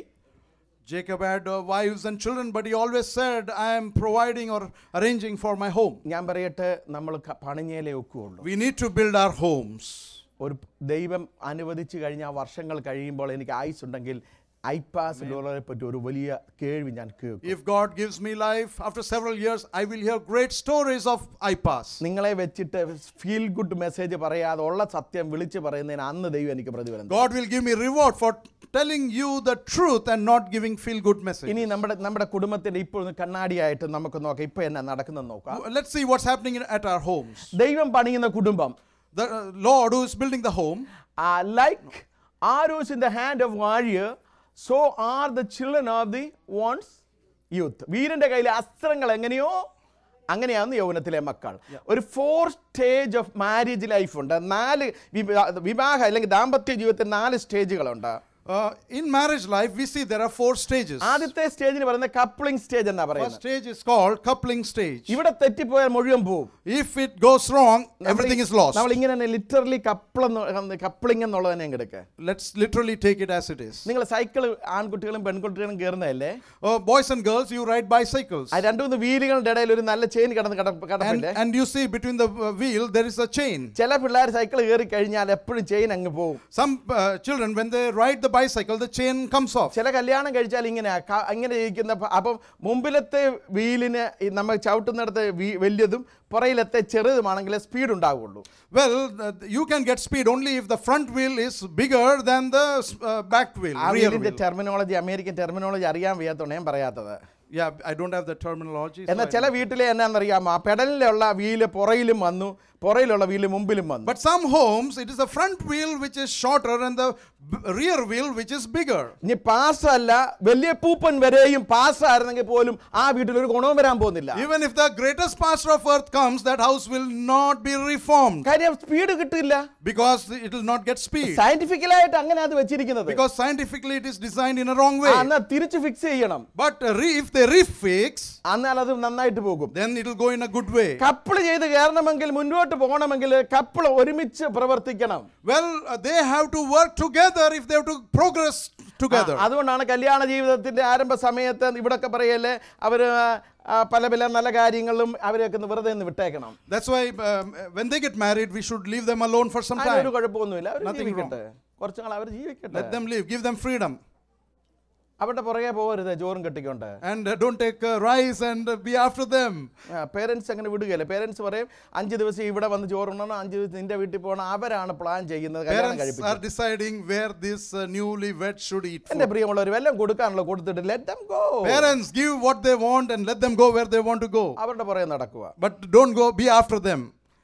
Jacob had uh, wives and children, but he always said, I am providing or arranging for my home. ഞാൻ പറയട്ടെ നമ്മൾ ക- പണിഞ്ഞേലേ ഒക്കുകയുള്ളൂ We need to build our homes. ഒരു ദൈവം അനുവദിച്ചു കഴിഞ്ഞ ആ വർഷങ്ങൾ കഴിയുമ്പോൾ എനിക്ക് ആയുസ് ഉണ്ടെങ്കിൽ ഐപാസ് ഡോളറെ പറ്റി ഒരു വലിയ കേൾവി ഞാൻ കേൾക്കും If God gives me life, after several years, I will hear great stories of IPAS. നിങ്ങളെ വെച്ചിട്ട് ഫീൽ ഗുഡ് മെസ്സേജ് പറയാതെ ഉള്ള സത്യം വിളിച്ച് പറയുന്നതിന് അന്ന് ദൈവം എനിക്ക് പ്രതിഫലം തരും. God will give me reward for telling you the truth and not giving feel good message. ഇനി നമ്മുടെ നമ്മുടെ കുടുംബത്തിന്റെ ഇപ്പോൾ ഒന്ന് കണ്ണാടിയായിട്ട് നമുക്ക് നോക്കാം ഇപ്പൊ എന്നാ നടക്കുന്നത് നോക്കാം Let's see what's happening in- at our homes. ദൈവം പണിയുന്ന കുടുംബം The uh, Lord who is building the home, like arrows in the hand of warrior so are the children of the one's youth വീരന്റെ കയ്യിലെ അസ്ത്രങ്ങൾ എങ്ങനെയോ അങ്ങനെയാണ് യൗവനത്തിലെ മക്കൾ ഒരു four stage of marriage life ഉണ്ട് നാല് വിവാ- വിവാഹ അല്ലെങ്കിൽ ദാമ്പത്യ ജീവിതത്തിൽ നാല് സ്റ്റേജുകളുണ്ട് uh, in marriage life, we see there are four stages. ആദ്യത്തെ സ്റ്റേജിന് പറയുന്നത് കപ്ലിംഗ് സ്റ്റേജ് എന്നാ First പറയുന്നത് stage is called coupling stage. ഇവിടെ തെറ്റിപ്പോയാൽ മുഴുവൻ പോവും If it goes wrong, everything is lost. നമ്മൾ ഇങ്ങനെ തന്നെ ലിറ്ററലി കപ്പിളെന്ന് കപ്പിളിംഗ് എന്നുള്ളത് തന്നെ എടുക്കുക Let's literally take it as it is. നിങ്ങൾ സൈക്കിൾ ആൺകുട്ടികളും പെൺകുട്ടികളും കയറുന്നതല്ലേ Uh, boys and girls, you ride bicycles. ആ രണ്ടു മൂന്ന് വീലുകളുടെ ഇടയിൽ ഒരു നല്ല ചെയിൻ കിടന്ന് കട- And, കിടപ്പില്ലേ and you see between the uh, wheel, there is a chain. ചില പിള്ളേർ സൈക്കിൾ കയറി കഴിഞ്ഞാൽ എപ്പോഴും ചെയിൻ അങ്ങ് പോകും Some uh, children, when they ride the bicycle, the chain comes off. ചില കല്യാണം കഴിച്ചാൽ ഇങ്ങനെ അങ്ങനെ ഇരിക്കുന്ന പ- അപ്പം മുമ്പിലത്തെ വീലിന് ഈ നമ്മൾ ചവിട്ടുന്നിടത്ത് വീ- വലിയതും പുറയിലത്തെ ചെറുതുമാണെങ്കിൽ സ്പീഡ് ഉണ്ടാവുള്ളൂ Well, uh, you can get speed only if the front wheel is bigger than the uh, back wheel, ആ rear വീലിന്റെ wheel. ടെർമിനോളജി അമേരിക്കൻ ടെർമിനോളജി അറിയാൻ വയ്യാത്തോണ്ട് ഞാൻ പറയാത്തത് Yeah, I don't have the terminology. so എന്നാൽ I ചില don't- വീട്ടിലെ എന്നാന്നറിയാമോ ആ പെഡലിലുള്ള വീല് പുറയിലും വന്നു പുറയിലുള്ള വീല് മുമ്പിലും വന്നു But some homes, it is the front wheel which is shorter and the b- rear wheel which is bigger. ഇനി പാസ് അല്ല വലിയ പൂപ്പൻ വരെയും പാസ് ആയിരുന്നെങ്കിൽ പോലും ആ വീട്ടിൽ ഒരു ഗുണവും വരാൻ പോകുന്നില്ല Even if the greatest pastor of earth comes, that house will not be reformed കാര്യം സ്പീഡ് കിട്ടില്ല because it will not get speed. സയന്റിഫിക്കലായിട്ട് അങ്ങനെ അത് വെച്ചിരിക്കുന്നത് Because scientifically it is designed in a wrong ആ, way. എന്നാ തിരിച്ച് ഫിക്സ് ചെയ്യണം But uh, re- if they refix, എന്നാൽ അത് നന്നായിട്ട് പോകും then it will go in a good way. Couple ചെയ്ത് കയറണമെങ്കിൽ മുന്നോട്ട് പോകണമെങ്കിൽ കപ്പിൾ ഒരുമിച്ച് പ്രവർത്തിക്കണം Well, uh, they have to work together if they have to progress together. ആ, അതുകൊണ്ടാണ് കല്യാണ ജീവിതത്തിന്റെ ആരംഭ സമയത്ത് ഇവിടൊക്കെ പറയല്ലേ അവര് ആ, പല പല നല്ല കാര്യങ്ങളും അവരെയൊക്കെ ഒന്ന് വെറുതെ ഒന്ന് വിട്ടേക്കണം That's why um, when they get married, we should leave them alone for some അതിനൊരു time. കുഴപ്പമൊന്നുമില്ല അവർ Nothing wrong. ജീവിക്കട്ടെ കുറച്ചു നാൾ അവർ ജീവിക്കട്ടെ Let them live, give them freedom. അവരുടെ പുറകെ പോകരുത് ചോറും കെട്ടിക്കൊണ്ട് And uh, don't take uh, rice and uh, be after them. Parents അങ്ങനെ വിടുകയല്ലേ പേരൻസ് പറയും അഞ്ച് ദിവസം ഇവിടെ വന്ന് ചോറുണ്ണണം അഞ്ച് ദിവസം നിന്റെ വീട്ടിൽ പോകണം അവരാണ് പ്ലാൻ ചെയ്യുന്നത് കല്യാണം Parents കഴിപ്പിച്ചു are deciding where this uh, newly wed should eat. എന്റെ Food. പ്രിയമുള്ളവർ വല്ലതും കൊടുക്കാനുള്ള കൊടുത്തിട്ട് let them go Parents give what they want and let them go where they want to go. അവരുടെ പുറകെ നടക്കുക But don't go, be after them.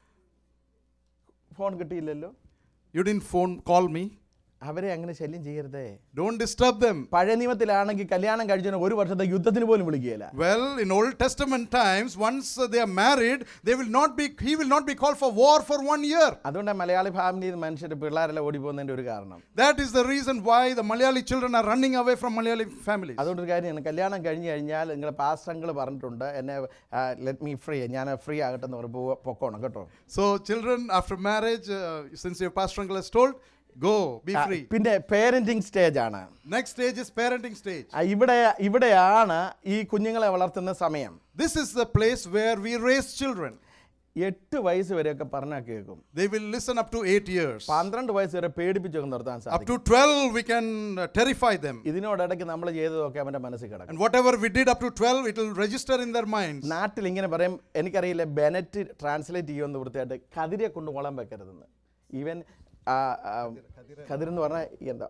Phone കിട്ടിയില്ലല്ലോ You didn't phone, call me. അവരെ അങ്ങനെ ശല്യം ചെയ്യരുതേ Don't disturb them. പഴയ നിയമത്തിലാണെങ്കിൽ കല്യാണം കഴിച്ചതിന് ഒരു വർഷത്തെ യുദ്ധത്തിന് പോലും വിളിക്കുകയില്ല Well, in Old Testament times, once uh, they are married, they will not be. He will not be called for war for one year. അതുകൊണ്ട് മലയാളി ഫാമിലിയിൽ മനുഷ്യർ പിള്ളേരെല്ലാം ഓടിപ്പോകുന്നതിന്റെ ഒരു കാരണം That is the reason why the Malayali children are running away from Malayali families. അതുകൊണ്ടൊരു കാര്യമാണ് കല്യാണം കഴിഞ്ഞ് കഴിഞ്ഞാൽ നിങ്ങളുടെ പാസ്റ്റങ്ങൾ പറഞ്ഞിട്ടുണ്ട് എന്നെ ലെറ്റ് മീ ഫ്രീ ഞാൻ ഫ്രീ ആകട്ടെ എന്ന് പറഞ്ഞ് പോ- പൊക്കോണം കേട്ടോ So, children, after marriage, uh, since your pastor uncle has told, go, be ആ, free. പിന്നെ പേരന്റിങ് സ്റ്റേജ് ആണ് Next stage is parenting stage. ആ, ഇവിടെ ഇവിടെയാണ് ഈ കുഞ്ഞുങ്ങളെ വളർത്തുന്ന സമയം This is the place where we raise children. എട്ട് വയസ്സ് വരെയൊക്കെ പറഞ്ഞാൽ കേൾക്കും They will listen up to eight years. പന്ത്രണ്ട് വയസ്സ് വരെ പേടിപ്പിച്ചൊക്കെ നിർത്താൻ Up സാധിക്കും to 12, we can uh, terrify them. ഇതിനോടിടയ്ക്ക് നമ്മൾ ചെയ്തതൊക്കെ അവന്റെ മനസ്സിൽ കിടക്കും And whatever we did up to 12, it will register in their minds. നാട്ടിൽ ഇങ്ങനെ പറയും എനിക്കറിയില്ല ബെനറ്റ് ട്രാൻസ്ലേറ്റ് ചെയ്യുമെന്ന് വൃത്തിയായിട്ട് കതിരെ കൊണ്ട് വളം വെക്കരുതെന്ന് ഈവൻ കതിർ എന്ന് പറഞ്ഞാൽ എന്താ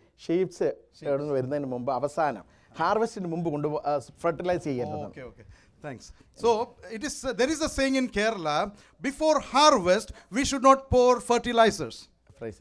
ഷീപ്സ് വരുന്നതിന് മുമ്പ് അവസാനം ഹാർവസ്റ്റിന് മുമ്പ് കൊണ്ട് ഫെർട്ടിലൈസ് ചെയ്യരുതെന്ന് Okay, okay. Thanks. So it is. Uh, there is a saying in Kerala: before harvest, we should not pour fertilizers. Praise.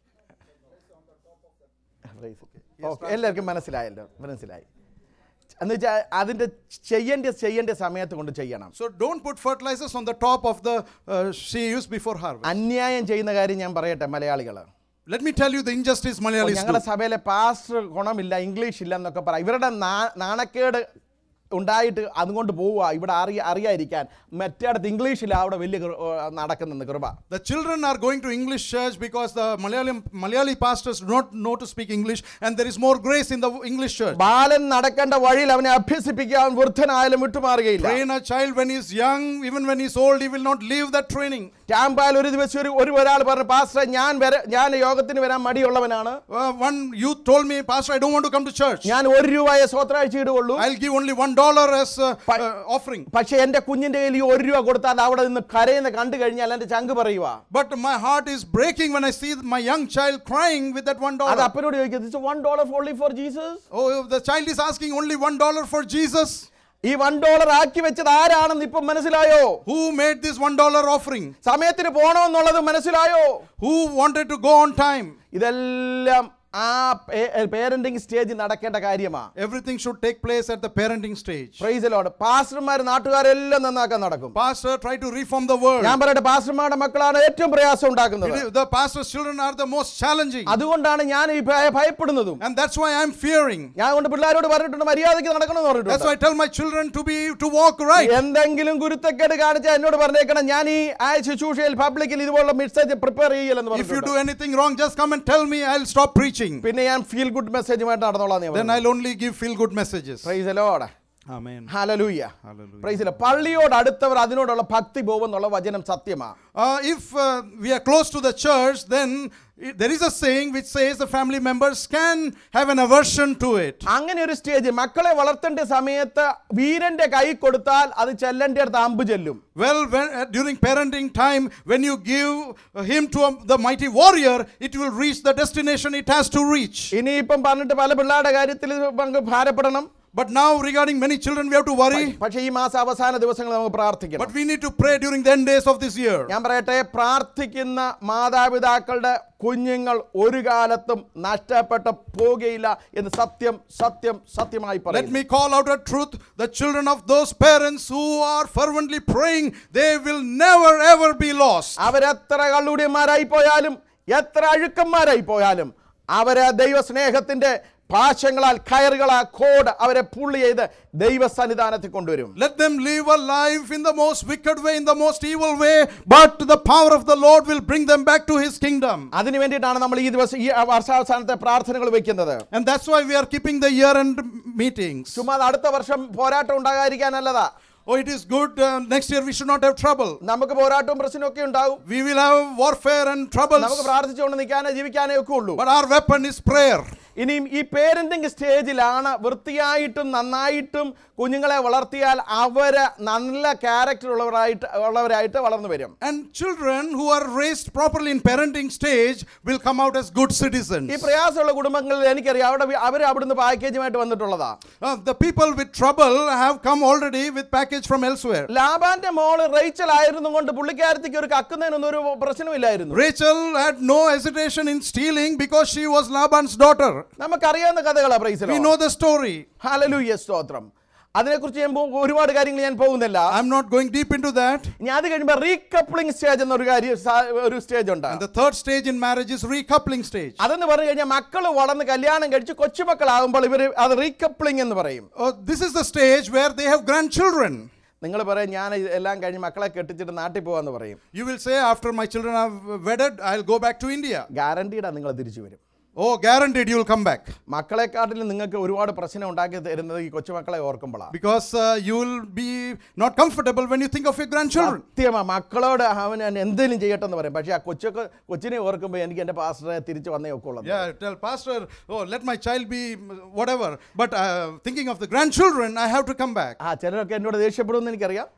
Praise. Okay, എല്ലാവർക്കും മനസ്സിലായല്ലോ മനസ്സിലായി എന്ന് വെച്ചാൽ അതിൻ്റെ ചെയ്യേണ്ട ചെയ്യേണ്ട സമയത്ത് കൊണ്ട് ചെയ്യണം So don't put fertilizers on the top of the uh, sheaves before harvest. അന്യായം ചെയ്യുന്ന കാര്യം ഞാൻ പറയട്ടെ മലയാളികൾ Let me tell you the injustice Malayalis do. ഞങ്ങളുടെ സഭയിലെ പാസ്റ്റർ ഗുണമില്ല ഇംഗ്ലീഷ് ഇല്ല എന്നൊക്കെ പറ ഇവരുടെ നാ- നാണക്കേട് ഉണ്ടായിട്ട് അതുകൊണ്ട് പോവുക ഇവിടെ അറിയ അറിയാതിരിക്കാൻ മറ്റേടത്ത് ഇംഗ്ലീഷില്ല അവിടെ വലിയ കൃ- ഏർ നടക്കുന്നെന്ന് കൃപ The children are going to English church because the Malayalam Malayali pastors do not know to speak English, and there is more grace in the English church. ബാലൻ നടക്കേണ്ട വഴിയിൽ അവനെ അഭ്യസിപ്പിക്കുക അവൻ വൃദ്ധനായാലും വിട്ടുമാറുകയില്ല Train a child when he's young, even when he's old, he will not leave that training. ക്യാമ്പാൽ ഒരു ദിവസം ഒരു ഒരു ഒരാൾ പറഞ്ഞു പാസ്റ്റർ ഞാൻ വര ഞാൻ യോഗത്തിന് വരാൻ മടിയുള്ളവനാണ് Uh, one youth told me, Pastor, I don't want to come to church. ഞാൻ ഒരു രൂപയെ സ്വത്രാഴ്ച ഇടുകയുള്ളൂ I'll give only one dollar as uh, But- uh, offering. പക്ഷെ എന്റെ കുഞ്ഞിന്റെ കയ്യിൽ ഈ ഒരു രൂപ കൊടുത്താൽ അവിടെ നിന്ന് കരയുന്ന കണ്ടു കഴിഞ്ഞാൽ എന്റെ ചങ്ക് പറയുക But my heart is breaking when I see my young child crying with that one അത് dollar. അപ്പനോട് ചോദിക്കുന്നത് one dollar only for Jesus Oh, if the child is asking only one dollar for Jesus. ഈ one dollar ആക്കി വെച്ചത് ആരാണെന്ന് ഇപ്പം മനസ്സിലായോ Who made this one dollar offering? സമയത്തിന് പോണമെന്നുള്ളത് മനസ്സിലായോ Who wanted to go on time? ഇതെല്ലാം ആ പേരന്റിങ് സ്റ്റേജ് നടക്കേണ്ട കാര്യമാ Everything should take place at the parenting stage. പ്രൈസിലോട് പാസ്റ്റർമാർ നാട്ടുകാരെല്ലാം നന്നാക്കാൻ നടക്കും Pastor, try to reform the world. ഞാൻ പറയട്ടെ പാസ്റ്റർമാരുടെ മക്കളാണ് ഏറ്റവും പ്രയാസം ഉണ്ടാക്കുന്നത് It is- The pastor's children are the most challenging. അതുകൊണ്ടാണ് ഞാൻ ഈ ഭയ- ഭയപ്പെടുന്നതും And that's why I'm fearing. ഞാൻ കൊണ്ട് പിള്ളേരോട് പറഞ്ഞിട്ടുണ്ട് മര്യാദയ്ക്ക് നടക്കണമെന്ന് That's പറഞ്ഞിട്ടുണ്ട് why I tell my children to be to walk right. എന്തെങ്കിലും ഗുരുത്തക്കേട് കാണിച്ചാൽ എന്നോട് പറഞ്ഞേക്കണം ഞാൻ ഈ ആ ശുശ്രൂഷയിൽ പബ്ലിക്കിൽ ഇതുപോലുള്ള മെസ്സേജ് പ്രിപ്പയർ ചെയ്യില്ലെന്ന് If you പറഞ്ഞു do anything wrong, just come and tell me. I'll stop preaching. പിന്നെ ഞാൻ ഫീൽ ഗുഡ് മെസ്സേജുമായിട്ട് നടന്നോളാം നീ Then I'll only give feel good messages. Price load Amen. ഹലലൂയ Hallelujah. പ്രൈസ് പള്ളിയോട് അടുത്തവർ അതിനോടുള്ള ഭക്തി പോകും എന്നുള്ള വചനം സത്യമാ Uh, if uh, we are close to the church, then it, there is a saying which says the family members can have an aversion to it. അങ്ങനെ ഒരു stage മക്കളെ വളർത്തേണ്ട സമയത്ത് വീരന്റെ കൈ കൊടുത്താൽ അത് ചെല്ലന്റെ അടുത്ത് അമ്പ് ചെല്ലും Well, when, uh, during parenting time, when you give uh, him to um, the mighty warrior, it will reach the destination it has to reach. ഇനിയിപ്പം പറഞ്ഞിട്ട് പല പിള്ളേരുടെ കാര്യത്തിൽ നമുക്ക് ഭാരപ്പെടണം But now, regarding many children, we have to worry. പക്ഷേ ഈ മാസം അവസാന ദിവസങ്ങൾ നമുക്ക് പ്രാർത്ഥിക്കണം But we need to pray during the end days of this year. ഞാൻ പറയട്ടെ പ്രാർത്ഥിക്കുന്ന മാതാപിതാക്കളുടെ കുഞ്ഞുങ്ങൾ ഒരു കാലത്തും നഷ്ടപ്പെട്ട് പോകുകയില്ല എന്ന് സത്യം സത്യം സത്യമായി Let പറയുന്നു me call out a truth. The children of those parents who are fervently praying, they will never ever be lost. അവരെത്ര കള്ളുടിയന്മാരായി പോയാലും എത്ര അഴുക്കന്മാരായി പോയാലും അവരെ ദൈവസ്നേഹത്തിന്റെ പാശങ്ങളാൽ കയറുകളാൽ കോഡ് അവരെ പുള്ളി ചെയ്ത് ദൈവസന്നിധാനത്തിൽ കൊണ്ടുവരും Let them live a life in the most wicked way, in the most evil way, but the power of the Lord will bring them back to His kingdom. അതിനു വേണ്ടിയിട്ടാണ് നമ്മൾ ഈ ദിവസം ഈ വർഷാവസാനത്തെ പ്രാർത്ഥനകൾ വെക്കുന്നത് And that's why we are keeping the year end meetings. ചുമ്മാ അത് അടുത്ത വർഷം പോരാട്ടം ഉണ്ടാകാതിരിക്കാനല്ലതാ Oh, it is good. Uh, next year we should not have trouble. നമുക്ക് പോരാട്ടവും പ്രശ്നമൊക്കെ ഉണ്ടാവും We will have warfare and troubles. നമുക്ക് പ്രാർത്ഥിച്ചുകൊണ്ട് നിൽക്കാനേ ജീവിക്കാനേ ഒക്കെ ഉള്ളൂ But our weapon is prayer. ഇനിയും ഈ പേരന്റിങ് സ്റ്റേജിലാണ് വൃത്തിയായിട്ടും നന്നായിട്ടും കുഞ്ഞുങ്ങളെ വളർത്തിയാൽ അവര് നല്ല ക്യാരക്ടർ ഉള്ളവരായിട്ട് ഉള്ളവരായിട്ട് വളർന്നു വരും And children who are raised properly in parenting stage will come out as good citizens. ഈ പ്രയാസമുള്ള കുടുംബങ്ങളിൽ എനിക്കറിയാം അവിടെ വി- അവര് അവിടുന്ന് പാക്കേജുമായിട്ട് വന്നിട്ടുള്ളതാ Uh, the people with trouble have come already with package from elsewhere. ലാബാന്റെ മോള് റേച്ചൽ ആയിരുന്നു കൊണ്ട് പുള്ളിക്കാരത്തേക്ക് ഒരു കക്കുന്നതിനൊന്നും ഒരു പ്രശ്നമില്ലായിരുന്നു Rachel had no hesitation in stealing because she was Laban's daughter. നമുക്കറിയാവുന്ന കഥകളാ We പ്രൈസിലോ know the story. ഹലലൂയ സ്തോത്രം അതിനെക്കുറിച്ച് ഞാൻ പോ- ഒരുപാട് കാര്യങ്ങൾ ഞാൻ പോകുന്നില്ല I'm not going deep into that. ഇനി അത് കഴിയുമ്പോൾ റീകപ്ലിംഗ് സ്റ്റേജ് എന്നൊരു കാര്യം സാ- ഒരു സ്റ്റേജ് ഉണ്ട് And the third stage in marriage is recoupling stage. അതെന്ന് പറഞ്ഞു കഴിഞ്ഞാൽ മക്കൾ വളർന്ന് കല്യാണം കഴിച്ച് കൊച്ചുമക്കളാകുമ്പോൾ ഇവർ അത് റീകപ്ലിംഗ് എന്ന് പറയും Uh, this is the stage where they have grandchildren. നിങ്ങൾ പറയും ഞാൻ ഇത് എല്ലാം കഴിഞ്ഞ് മക്കളെ കെട്ടിച്ചിട്ട് നാട്ടിൽ പോകാന്ന് പറയും You will say, after my children are wedded, I'll go back to India. ഗ്യാരണ്ടീഡാ നിങ്ങൾ തിരിച്ചു വരും Oh, guaranteed you will come back. മക്കളെക്കാട്ടിലും നിങ്ങൾക്ക് ഒരുപാട് പ്രശ്നം ഉണ്ടാക്കി തരുന്നത് ഈ കൊച്ചുമക്കളെ ഓർക്കുമ്പോഴാണ് Because uh, you will be not comfortable when you think of your grandchildren. സത്യമാ മക്കളോട് അവൻ എന്തെങ്കിലും ചെയ്യട്ടെ എന്ന് പറയും പക്ഷേ ആ കൊച്ചൊക്കെ കൊച്ചിനെ ഓർക്കുമ്പോൾ എനിക്ക് എൻ്റെ പാസ്റ്ററെ തിരിച്ചു വന്നേ ഒക്കെ ഉള്ളത് Yeah, tell pastor, oh, let my child be whatever. But uh, thinking of the grandchildren, I have to come back. ആ ചിലരൊക്കെ എന്നോട് ദേഷ്യപ്പെടുമെന്ന് എനിക്കറിയാം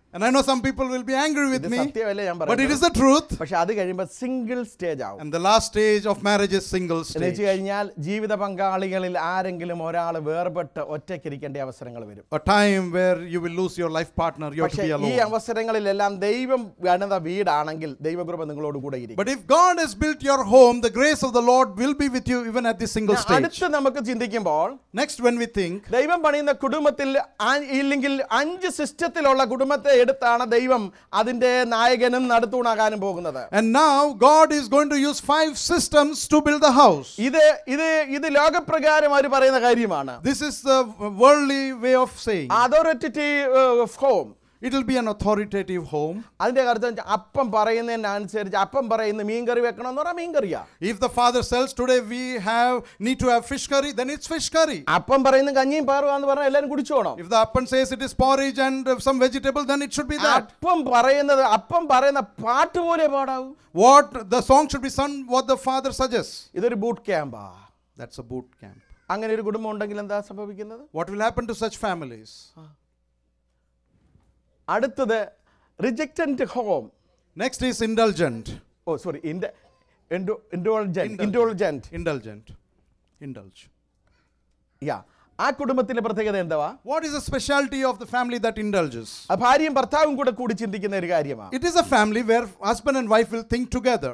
And I know some people will be angry with ഇത് me, സത്യമല്ലേ ഞാൻ but it പറയുന്നത് is the truth. പക്ഷെ അത് കഴിയുമ്പോൾ സിംഗിൾ സ്റ്റേജ് ആവും And the last stage of marriage is single എന്ന് stage. വെച്ച് കഴിഞ്ഞാൽ ജീവിത പങ്കാളികളിൽ ആരെങ്കിലും ഒരാൾ വേർപെട്ട് ഒറ്റയ്ക്കിരിക്കേണ്ട അവസരങ്ങൾ വരും A time where you will lose your life partner, you have to പക്ഷേ be ഈ alone. അവസരങ്ങളിലെല്ലാം ദൈവം ഗണത വീടാണെങ്കിൽ ദൈവകൃപ നിങ്ങളോട് കൂടെ ഇരിക്കും But if God has built your home, the grace of the Lord will be with you even at this single stage. അടുത്ത് നമുക്ക് ചിന്തിക്കുമ്പോൾ Next, when we think, ദൈവം പണിയുന്ന കുടുംബത്തിൽ ആ- ഇല്ലെങ്കിൽ അഞ്ച് സിസ്റ്റത്തിലുള്ള കുടുംബത്തെ എടുത്താണ് ദൈവം അതിന്റെ നായകനും നടുത്തൂണാകാനും പോകുന്നത് and now God is going to use five systems to build the house. ഇത് ഇത് ഇത് ലോകപ്രകാരം അവർ പറയുന്ന കാര്യമാണ് This is the worldly way of saying. Authority home It will be an authoritative home. അതിന്റെ അർത്ഥം വെച്ചാ അപ്പം പറയുന്നതിനനുസരിച്ച് അപ്പം പറയുന്ന മീൻകറി വെക്കണം എന്ന് പറഞ്ഞാൽ മീൻകറിയാ If the father says today we have need to have fish curry, then it's fish curry. അപ്പം പറയുന്ന കഞ്ഞിയും പാറുവാന്ന് പറഞ്ഞാൽ എല്ലാവരും കുടിച്ചോണം If the appan says it is porridge and uh, some vegetable, then it should be that. അപ്പം പറയുന്നത് അപ്പം പറയുന്ന പാട്ട് പോലെ പാടാവൂ What the song should be sung, what the father suggests. ഇതൊരു ബൂട്ട് ക്യാമ്പാ That's a boot camp. അങ്ങനെ ഒരു കുടുംബം ഉണ്ടെങ്കിൽ എന്താ സംഭവിക്കുന്നത് What will happen to such families? അടുത്തത് റിജക്റ്റന്റ് ഹോം Next is indulgent. ഓ sorry indulgent indulgent Indulgent. Indulge. യാ ആ കുടുംബത്തിന്റെ പ്രത്യേകത എന്തുവാ What is the specialty of the family that indulges? ആ ഭാര്യയും ഭർത്താവും കൂടെ കൂടി ചിന്തിക്കുന്ന ഒരു കാര്യമാണ് It is a family where husband and wife will think together.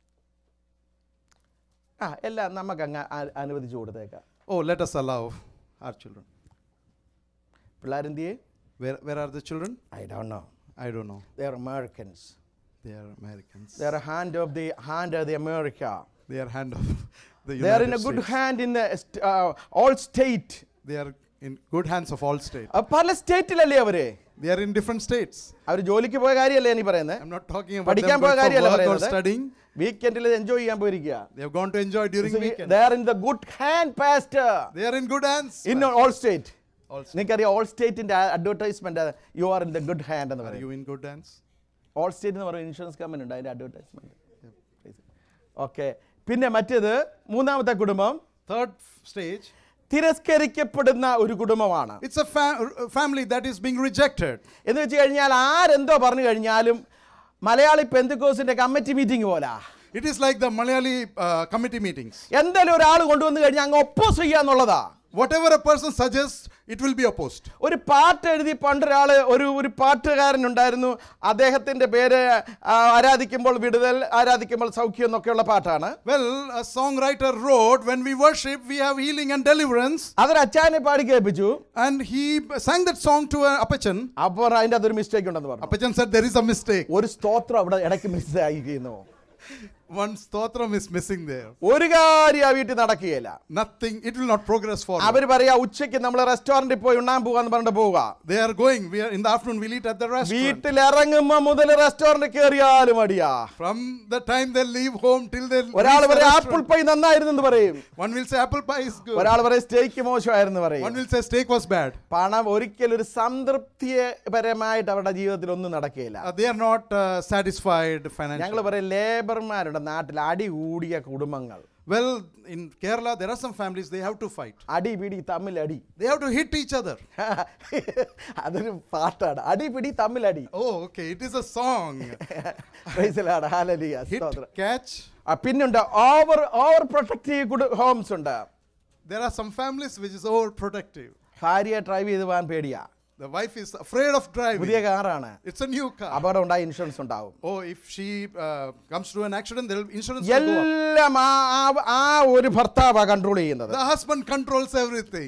ആ എല്ലാം നമുക്ക് അങ്ങ് ആ- അനുവദിച്ചു കൊടുത്തേക്കാം Oh, let us allow our children. പിള്ളേരെന്തിയെ Where, where are the children? I don't know I don't know. They are Americans They are Americans. They are hand of the hand of the America They are hand of the they are in United a good States. Hand in Allstate They are in good hands of all states. പല സ്റ്റേറ്റിലല്ലേ അവര് They are in different states. അവർ ജോലിക്ക് പോയ കാര്യമല്ലേ ഞാൻ പറയുന്നത് I'm not talking about പഠിക്കാൻ them പോയ going for കാര്യമല്ല work or പറയുന്നത് studying. വീക്കെൻഡിൽ എൻജോയ് ചെയ്യാൻ പോയിരിക്കുക They have gone to enjoy during weekend. They are in the good hand pastor They are in good hands. In Allstate All states. നിങ്ങൾക്കറിയാം ഓൾ സ്റ്റേറ്റിന്റെ advertisement you are in the good hand എന്ന് Are പറയും you in good hands? Allstate എന്ന് പറയുന്ന insurance company ഉണ്ട് അതിന്റെ advertisement okay പിന്നെ മറ്റേത് മൂന്നാമത്തെ കുടുംബം Third stage. തിരസ്കരിക്കപ്പെടുന്ന ഒരു കുടുംബമാണ് It's a fa- a family that is being rejected. എന്ന് വെച്ച് കഴിഞ്ഞാൽ ആരെന്തോ പറഞ്ഞു കഴിഞ്ഞാലും മലയാളി പെന്തുക്കോസിന്റെ കമ്മിറ്റി മീറ്റിംഗ് പോലാ It is like the Malayali uh, committee meetings. എന്തായാലും ഒരാൾ കൊണ്ടുവന്ന് കഴിഞ്ഞാൽ അങ്ങ് ഒപ്പോസ് ചെയ്യാന്നുള്ളതാ Whatever a person suggests, it will be opposed. ഒരു പാട്ട് എഴുതി പണ്ടൊരാൾ ഒരു ഒരു പാട്ടുകാരൻ ഉണ്ടായിരുന്നു അദ്ദേഹത്തിന്റെ പേര് ആ, ആരാധിക്കുമ്പോൾ വിടുതൽ ആരാധിക്കുമ്പോൾ സൗഖ്യം എന്നൊക്കെയുള്ള പാട്ടാണ് Well, a songwriter wrote, When we worship, we have healing and deliverance. അതൊരു അച്ചാനെ പാടി കേൾപ്പിച്ചു And he sang that song to uh, Apachan. അപ്പോൾ അതിന്റെ അതൊരു മിസ്റ്റേക്ക് ഉണ്ടെന്ന് പറഞ്ഞു Apachan said, There is a mistake. ഒരു സ്തോത്രം അവിടെ ഇടയ്ക്ക് മിസ് ആയിരിക്കുന്നു One stotram is missing there. ഒരു കാര്യം ആ വീട്ടിൽ നടക്കുകയില്ല Nothing, it will not progress forward. അവര് പറയാ ഉച്ചയ്ക്ക് നമ്മൾ റെസ്റ്റോറന്റിൽ പോയി ഉണ്ണാൻ പോകാന്ന് പറഞ്ഞിട്ട് പോവുക They are going, we are in the afternoon, we'll eat at the restaurant. വീട്ടിൽ ഇറങ്ങുമ്പോ മുതൽ റെസ്റ്റോറന്റ് കയറിയാലും മടിയാ From the time they leave home till they reach ഒരാൾ the പറയും ആപ്പിൾ restaurant. പൈ നന്നായിരുന്നു എന്ന് പറയും One will say apple pie is good. ഒരാൾ പറയും സ്റ്റേക്ക് മോശമായിരുന്നു പറയും One will say steak was bad. പണം ഒരിക്കലും ഒരു സംതൃപ്തിപരമായിട്ട് അവരുടെ ജീവിതത്തിൽ ഒന്നും നടക്കുകയില്ല Uh, they are not uh, satisfied ഞങ്ങൾ financially. പറയും ലേബർമാരുടെ നാട്ടിൽ അടി കൂടിയ കുടുംബങ്ങൾ Well, in Kerala, there are some families, they have to fight. അടി പിടി തമ്മിലടി They have to hit each other. അതൊരു പാട്ടാണ് അടി പിടി തമ്മിലടി Oh, okay, it is a song. പ്രൈസിലാണ് ഹാലലിയ hit, സ്തോത്രം catch. ആ, പിന്നുണ്ട് ഓവർ ഓവർ പ്രൊട്ടക്റ്റീവ് ഹോംസ് ഉണ്ട് There are some families which is overprotective. ഭാര്യയെ ഡ്രൈവ് ചെയ്ത് പോകാൻ പേടിയാ The wife is afraid of പുതിയ driving. കാറാണ് It's a new car. അപകടം ഉണ്ടായി ഇൻഷുറൻസ് ഉണ്ടാവും Oh, if she uh, comes to an accident, there will insurance will go up. എല്ലാം ആ ആ- ആ ഒരു ഭർത്താവാ കൺട്രോൾ ചെയ്യുന്നത് The husband controls everything.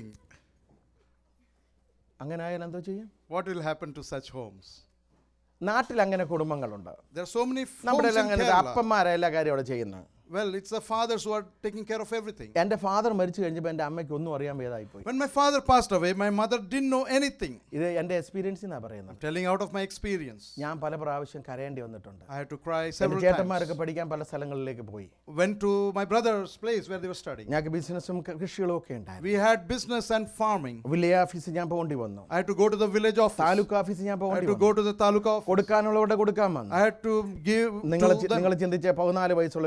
അങ്ങനെ ആയാൽ എന്തോ ചെയ്യും What will happen to such homes? നാട്ടിൽ അങ്ങനെ കുടുംബങ്ങളുണ്ട് There are so many നമ്മുടെ homes in അങ്ങനെ Kerala. അപ്പന്മാരെ എല്ലാ കാര്യം അവിടെ ചെയ്യുന്നത് Well, it's the fathers who are taking care of everything. എൻ്റെ ഫാദർ മരിച്ചു കഴിഞ്ഞപ്പോൾ എൻ്റെ അമ്മയ്ക്ക് ഒന്നും അറിയാൻ വേദമായി പോയി When my father passed away, my mother didn't know anything. ഇത് എൻ്റെ എക്സ്പീരിയൻസിൽ നിന്നാണ് പറയുന്നത് I'm telling out of my experience. ഞാൻ പല പ്രാവശ്യം കരയേണ്ടി വന്നിട്ടുണ്ട് I had to cry എൻ്റെ several ചേട്ടന്മാരൊക്കെ times. പഠിക്കാൻ പല സ്ഥലങ്ങളിലേക്ക് പോയി Went to my brother's place where they were studying. ഞങ്ങൾക്ക് ബിസിനസ്സും കൃഷികളും ഒക്കെ ഉണ്ടായിരുന്നു We had business and farming. Village ഓഫീസിൽ ഞാൻ പോകേണ്ടി വന്നു I had to go to the village office. Taluk ഓഫീസിൽ ഞാൻ I had പോകേണ്ടി to go വന്നു to the taluka office. കൊടുക്കാനുള്ളവരുടെ കൊടുക്കാൻ വന്നു I had to give നിങ്ങൾ to them. നിങ്ങൾ ചിന്തിച്ച പതിനാല് വയസ്സുള്ള ഒരു കൊച്ചൻ്റെ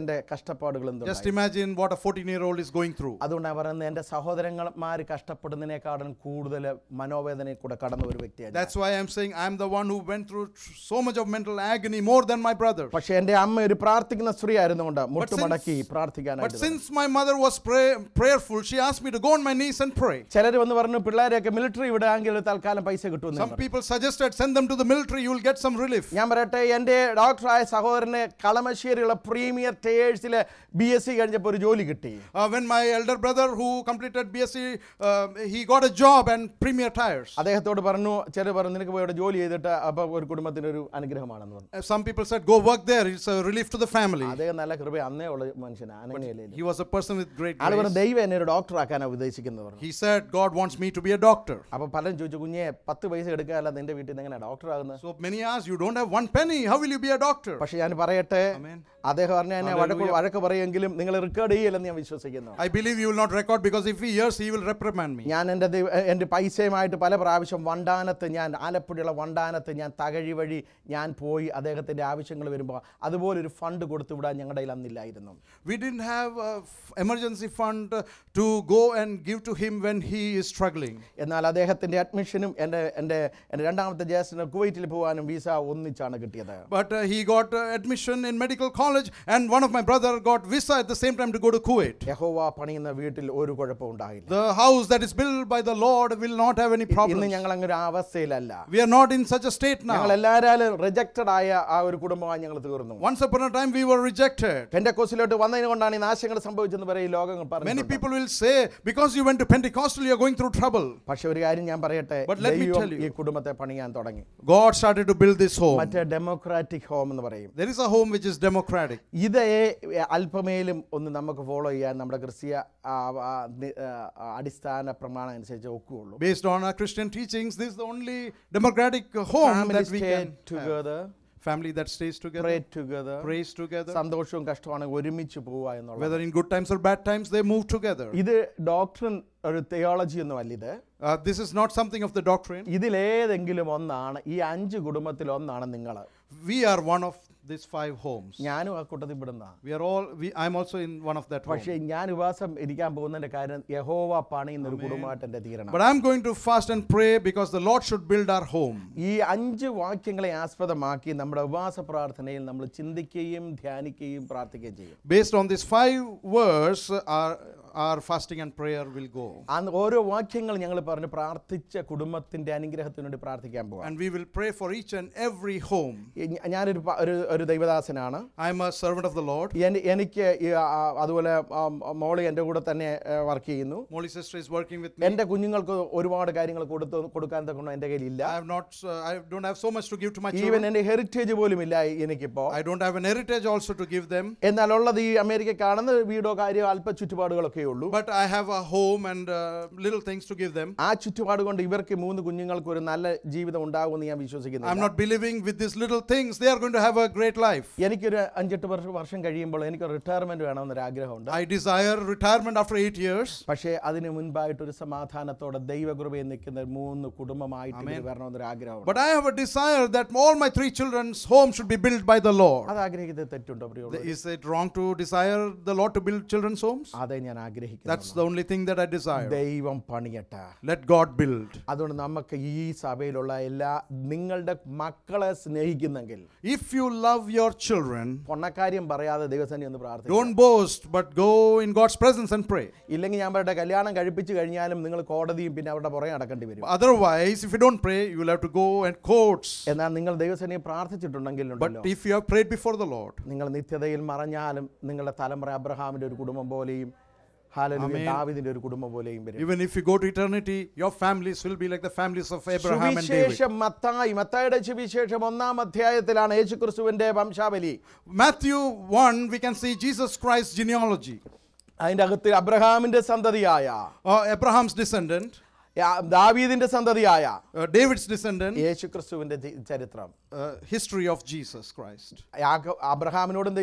പതിനാലുകാരൻ്റെ കഷ്ടപ്പാടുകൾ Just എന്തുണ്ടായി imagine what a 14 year old is going through. അതുകൊണ്ടാണ് പറയുന്നത് എൻ്റെ സഹോദരന്മാർ കഷ്ടപ്പെടുന്നതിനേക്കാളും കൂടുതൽ മനോവേദനയിൽ കൂടെ കടന്ന ഒരു വ്യക്തിയാണ് ഞാൻ. That's why I'm saying I'm the one who went through tr- so much of mental agony more than my brother. പക്ഷേ എൻ്റെ അമ്മ ഒരു പ്രാർത്ഥിക്കുന്ന സ്ത്രീ ആയിരുന്നുകൊണ്ട് മുട്ടുമടക്കി But പ്രാർത്ഥിക്കാനായിട്ട് since my mother was pray- prayerful, she asked me to go on my knees and pray. ചിലർ വന്ന് പറഞ്ഞു പിള്ളേരെയൊക്കെ മിലിറ്ററി വിടാമെങ്കിൽ തൽക്കാലം പൈസ കിട്ടുമെന്ന് Some people suggested send them to the military, you will get some relief. ഞാൻ പറയട്ടെ എൻ്റെ ഡോക്ടറായ സഹോദരന് കളമശ്ശേരിയുള്ള പ്രീമിയർ ടേഴ്സിൽ ബി എസ് സി കഴിഞ്ഞപ്പോൾ ഒരു ജോലി കിട്ടി Uh, when my elder brother who completed BSc, uh, he got a job and Premier Tires. അദ്ദേഹത്തോട് പറഞ്ഞു ചിലർ പറഞ്ഞു നിനക്ക് പോയി അവിടെ ജോലി ചെയ്തിട്ട് അപ്പോൾ ഒരു കുടുംബത്തിന് ഒരു അനുഗ്രഹമാണെന്ന് പറഞ്ഞു Uh, some people said, go work there, it's a relief to the family. അദ്ദേഹം നല്ല കൃപ അന്നേ ഉള്ള മനുഷ്യനാണ് അനങ്ങയില്ലേ He was a person with great ആൾ പറഞ്ഞു grace. ദൈവം എന്നെ ഒരു ഡോക്ടറാക്കാനാണ് ഉദ്ദേശിക്കുന്നത് പറഞ്ഞു He said, God wants me to be a doctor. അപ്പോൾ പലരും ചോദിച്ചു കുഞ്ഞെ പത്ത് പൈസ എടുക്കാനല്ല നിന്റെ വീട്ടിൽ നിന്ന് എങ്ങനെ ഡോക്ടറാകുന്നത് So many asked, You don't have one penny, how will you be a doctor? പക്ഷെ ഞാൻ പറയട്ടെ Amen. അദ്ദേഹം പറഞ്ഞ എന്നെ വഴക്ക് വഴക്ക് പറയുമെങ്കിലും നിങ്ങൾ റെക്കോർഡ് ചെയ്യില്ലെന്ന് ഞാൻ വിശ്വസിക്കുന്നു I believe you will not record because if he hears, he will reprimand me. ഞാൻ എൻ്റെ ദൈവ- എൻ്റെ പൈസയുമായിട്ട് പല പ്രാവശ്യം വണ്ടാനത്ത് ഞാൻ ആലപ്പുഴയുള്ള വണ്ടാനത്ത് ഞാൻ തകഴി വഴി ഞാൻ പോയി അദ്ദേഹത്തിൻ്റെ ആവശ്യങ്ങൾ വരുമ്പോൾ അതുപോലൊരു ഫണ്ട് കൊടുത്തു വിടാൻ ഞങ്ങളുടെ കയ്യിൽ അന്നില്ലായിരുന്നു We didn't have a f- emergency fund uh, to go and give to him when he is struggling. എന്നാൽ അദ്ദേഹത്തിൻ്റെ അഡ്മിഷനും എൻ്റെ എൻ്റെ എൻ്റെ രണ്ടാമത്തെ ജ്യേഷ്ഠന് കുവൈറ്റിൽ പോകാനും വിസ ഒന്നിച്ചാണ് കിട്ടിയത് But uh, he got uh, admission in medical college, and one of my brother got visa at the same time to go to Kuwait. യഹോവ പണിയുന്ന വീട്ടിൽ ഒരു കുഴപ്പവും ഉണ്ടായില്ല The house that is built by the Lord will not have any ഇന്ന് problems. ഞങ്ങൾ അങ്ങനെ ഒരു അവസ്ഥയിലല്ല We are not in such a state ഞങ്ങൾ now. എല്ലാവരും റിജക്റ്റഡ് ആയ ആ ഒരു കുടുംബമായി ഞങ്ങൾ തീർന്നു Once upon a time, we were rejected. പെൻഡക്കോസിലോട്ട് വന്നതിന് കൊണ്ടാണ് ഈ നാശങ്ങൾ സംഭവിച്ചെന്ന് പറയും ലോകങ്ങൾ Many പറഞ്ഞു people will say, because you went to Pentecostal, you are going through trouble. പക്ഷെ ഒരു കാര്യം ഞാൻ പറയട്ടെ But let me ദൈവം tell you. ഈ കുടുംബത്തെ പണിയാൻ തുടങ്ങി God started to build this home. മറ്റേ ഡെമോക്രാറ്റിക് ഹോം എന്ന് പറയും There is a home which is democratic. ഇതേ അല്പമേലും ഒന്ന് നമുക്ക് ഫോളോ ചെയ്യാൻ നമ്മുടെ ക്രിസ്തീയ ആ, ആ, നി- ആ, ആ, അടിസ്ഥാന പ്രമാണം അനുസരിച്ച് ഒക്കുകയുള്ളൂ Based on our Christian teachings, this is the only democratic home Family that we stay can have. together, Family that stays together, pray together, prays together. സന്തോഷവും കഷ്ടമാണ് ഒരുമിച്ച് പോവുക എന്നുള്ളത് Whether in good times or bad times, they move together. ഇത് doctrine ഒരു theology ഒന്നും അല്ല ഇത് Uh, this is not something of the doctrine. ഇതിലേതെങ്കിലും ഒന്നാണ് ഈ അഞ്ച് കുടുംബത്തിൽ ഒന്നാണ് നിങ്ങൾ We are one of these five homes. ഞാനും ആ കൂട്ടത്തിൽ പെടുന്ന We are all. We, I'm also in one of that home. പക്ഷേ ഞാൻ ഉപവാസം ഇരിക്കാൻ പോകുന്നതിന്റെ കാര്യം യഹോവ പണിയുന്ന ഒരു കുടുംബമായിട്ട് എൻ്റെ തീരണം But I'm going to fast and pray because the Lord should build our home. ഈ അഞ്ച് വാക്യങ്ങളെ ആസ്പദമാക്കി നമ്മുടെ ഉപവാസ പ്രാർത്ഥനയിൽ നമ്മൾ ചിന്തിക്കുകയും ധ്യാനിക്കുകയും പ്രാർത്ഥിക്കുകയും ചെയ്യും Based on these five words, our our fasting and prayer will go. ആ ഓരോ വാക്യങ്ങൾ ഞങ്ങൾ പറഞ്ഞ് പ്രാർത്ഥിച്ച കുടുംബത്തിന്റെ അനുഗ്രഹത്തിന് വേണ്ടി പ്രാർത്ഥിക്കാൻ പോവാം And we will pray for each and every home. ഈ ഞ- ഞാനൊരു പ- ഒരു ഒരു ദൈവദാസനാണ് I'm a servant of the Lord. എൻ- എനിക്ക് ഈ, ആ, അതുപോലെ ആ, മോളി എൻ്റെ കൂടെ തന്നെ വർക്ക് ചെയ്യുന്നു Molly sister is working with me. എൻ്റെ കുഞ്ഞുങ്ങൾക്ക് ഒരുപാട് കാര്യങ്ങൾ കൊടുത്തു കൊടുക്കാൻ തക്കണം എൻ്റെ കയ്യിലില്ല I have not. Uh, I don't have so much to give to my ഈവൻ children. എൻ്റെ ഹെറിറ്റേജ് പോലും ഇല്ല എനിക്കിപ്പോൾ I don't have an heritage also to give them. എന്നാൽ ഉള്ളത് ഈ അമേരിക്ക കാണുന്ന വീടോ കാര്യമോ അല്പ ചുറ്റുപാടുകളൊക്കെ ഉള്ളൂ But I have a home and uh, little things to give them. ആ ചുറ്റുപാട് കൊണ്ട് ഇവർക്ക് മൂന്ന് കുഞ്ഞുങ്ങൾക്ക് ഒരു നല്ല ജീവിതം ഉണ്ടാകുമെന്ന് ഞാൻ I'm വിശ്വസിക്കുന്നു not believing with these little things they are going to have a great life. എനിക്കൊരു അഞ്ചെട്ട് വർഷം വർഷം കഴിയുമ്പോൾ എനിക്ക് റിട്ടയർമെന്റ് വേണമെന്നൊരു ആഗ്രഹമുണ്ട് I desire retirement after eight years. പക്ഷേ അതിന് മുൻപായിട്ട് ഒരു സമാധാനത്തോടെ ദൈവകൃപയിൽ നിൽക്കുന്ന മൂന്ന് കുടുംബമായിട്ട് ഇവർ വരണമെന്നൊരു ആഗ്രഹമുണ്ട് But I have a desire that all my three children's home should be built by the Lord. അത് ആഗ്രഹിക്കുന്നത് തെറ്റുണ്ടോ പ്രിയുള്ളവരെ? Is it wrong to desire the Lord to build children's homes? അതേ ഞാൻ That's ആഗ്രഹിക്കുന്നു the only thing that I desire. ദൈവം പണിയട്ടെ Let God build. അതുകൊണ്ട് നമുക്ക് ഈ സഭയിലുള്ള എല്ലാ നിങ്ങളുടെ മക്കളെ സ്നേഹിക്കുന്നെങ്കിൽ If you love your children, പൊണ്ണക്കാര്യം പറയാതെ ദൈവസേന ഒന്ന് പ്രാർത്ഥിക്കും don't boast, but go in God's presence and pray. ഇല്ലെങ്കിൽ ഞാൻ പറയട്ടെ കല്യാണം കഴിപ്പിച്ച് കഴിഞ്ഞാലും നിങ്ങൾ കോടതിയും പിന്നെ അവരുടെ പുറകെ നടക്കേണ്ടി വരും Otherwise, if you don't pray, you will have to go and courts. എന്നാൽ നിങ്ങൾ ദൈവസേനയെ പ്രാർത്ഥിച്ചിട്ടുണ്ടെങ്കിൽ But ഉണ്ടല്ലോ if you have prayed before the Lord, നിങ്ങൾ നിത്യതയിൽ മറഞ്ഞാലും നിങ്ങളുടെ തലമുറ അബ്രഹാമിന്റെ ഒരു കുടുംബം പോലെയും ഹാലലുയ ദാവിദിന്റെ ഒരു കുടുംബം പോലെയും വരും even if you go to eternity, your families will be like the families of Abraham and David. സുവിശേഷം മത്തായി മത്തായിയുടെ സുവിശേഷം ഒന്നാം അധ്യായത്തിലാണ് യേശുക്രിസ്തുവിന്റെ വംശാവലി Matthew 1, we can see Jesus Christ's genealogy. അതിന്റെ അകത്ത് അബ്രഹാമിന്റെ സന്തതിയായ Uh, Abraham's descendant, യാ- ദാവീദിന്റെ സന്തതിയായ uh, David's descendant, യേശുക്രിസ്തുവിന്റെ ചി- ചരിത്രം uh, history of Jesus Christ. യാക്കോ- അബ്രഹാമിനോടും ദൈവം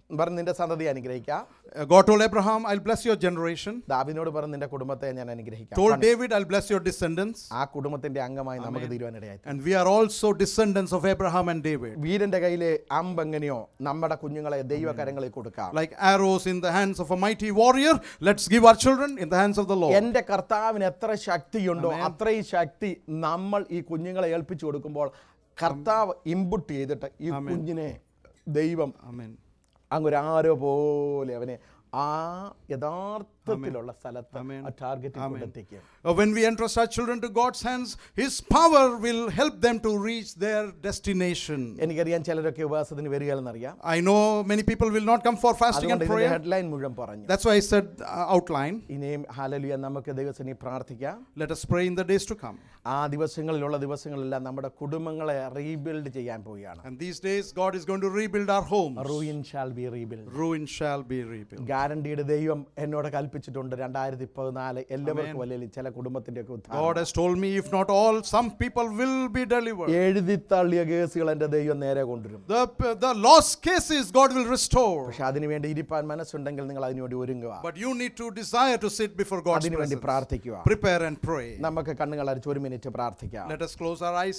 പറഞ്ഞ് നിന്റെ സന്തതി അനുഗ്രഹിക്കാം Uh, God told Abraham, I'll bless your generation. ദാവിനോട് പറഞ്ഞ് നിന്റെ കുടുംബത്തെ ഞാൻ അനുഗ്രഹിക്കാം Told David, I'll bless your descendants. ആ കുടുംബത്തിന്റെ അംഗമായി നമുക്ക് തീരുവാനിടയായി And we are also descendants of Abraham and David. വീരന്റെ കയ്യിലെ അമ്പ് എങ്ങനെയോ നമ്മുടെ കുഞ്ഞുങ്ങളെ ദൈവകരങ്ങളിൽ കൊടുക്കാം Like arrows in the hands of a mighty warrior, let's give our children in the hands of the Lord. എന്റെ കർത്താവിന് എത്ര ശക്തിയുണ്ടോ അത്രയും ശക്തി നമ്മൾ ഈ കുഞ്ഞുങ്ങളെ ഏൽപ്പിച്ചു കൊടുക്കുമ്പോൾ കർത്താവ് ഇൻപുട്ട് ചെയ്തിട്ട് ഈ കുഞ്ഞിനെ ദൈവം Amen. അങ്ങൊരാരോ പോലെ അവനെ ആ യഥാർത്ഥത്തിലുള്ള സ്ഥലത്ത് ആ ടാർഗറ്റ് കൊണ്ടെത്തിക്കും Uh, when we entrust our children to God's hands, His power will help them to reach their destination. എനിക്കറിയാം ചിലരൊക്കെ ഉപവാസത്തിന് വരികയെന്നറിയാം I know many people will not come for fasting and അതുകൊണ്ട് ഇതിന്റെ prayer. ഹെഡ്ലൈൻ മുഴുവൻ പറഞ്ഞു That's why I said uh, outline. ഇനിയും ഹാലലിയ നമുക്ക് ദൈവത്തിനെ പ്രാർത്ഥിക്കാം Let us pray in the days to come. ആ ദിവസങ്ങളിലുള്ള ദിവസങ്ങളെല്ലാം നമ്മുടെ കുടുംബങ്ങളെ റീബിൽഡ് ചെയ്യാൻ പോവുകയാണ് And these days, God is going to rebuild our homes. Ruin shall be rebuild Ruin shall be rebuilt. ഗ്യാരണ്ടിയുടെ ദൈവം എന്നോട് കൽപ്പിച്ചിട്ടുണ്ട് രണ്ടായിരത്തി പതിനാല് എല്ലാവർക്കും അല്ലെങ്കിൽ ചില കുടുംബത്തിന്റെ ഒക്കെ ഉദ്ധാരണം God has told me, if not all, some people will be delivered. എഴുതി തള്ളിയ കേസുകൾ എൻ്റെ ദൈവം നേരെ കൊണ്ടുവരും The, the lost cases, God will restore. പക്ഷെ അതിനുവേണ്ടി ഇരിപ്പാൻ മനസ്സുണ്ടെങ്കിൽ നിങ്ങൾ അതിനുവേണ്ടി ഒരുങ്ങുക But you need to desire to sit before God's അതിനുവേണ്ടി presence. പ്രാർത്ഥിക്കുക Prepare and pray. നമുക്ക് കണ്ണുകൾ അടിച്ച് ഒരു മിനിറ്റ് പ്രാർത്ഥിക്കാം Let us close our eyes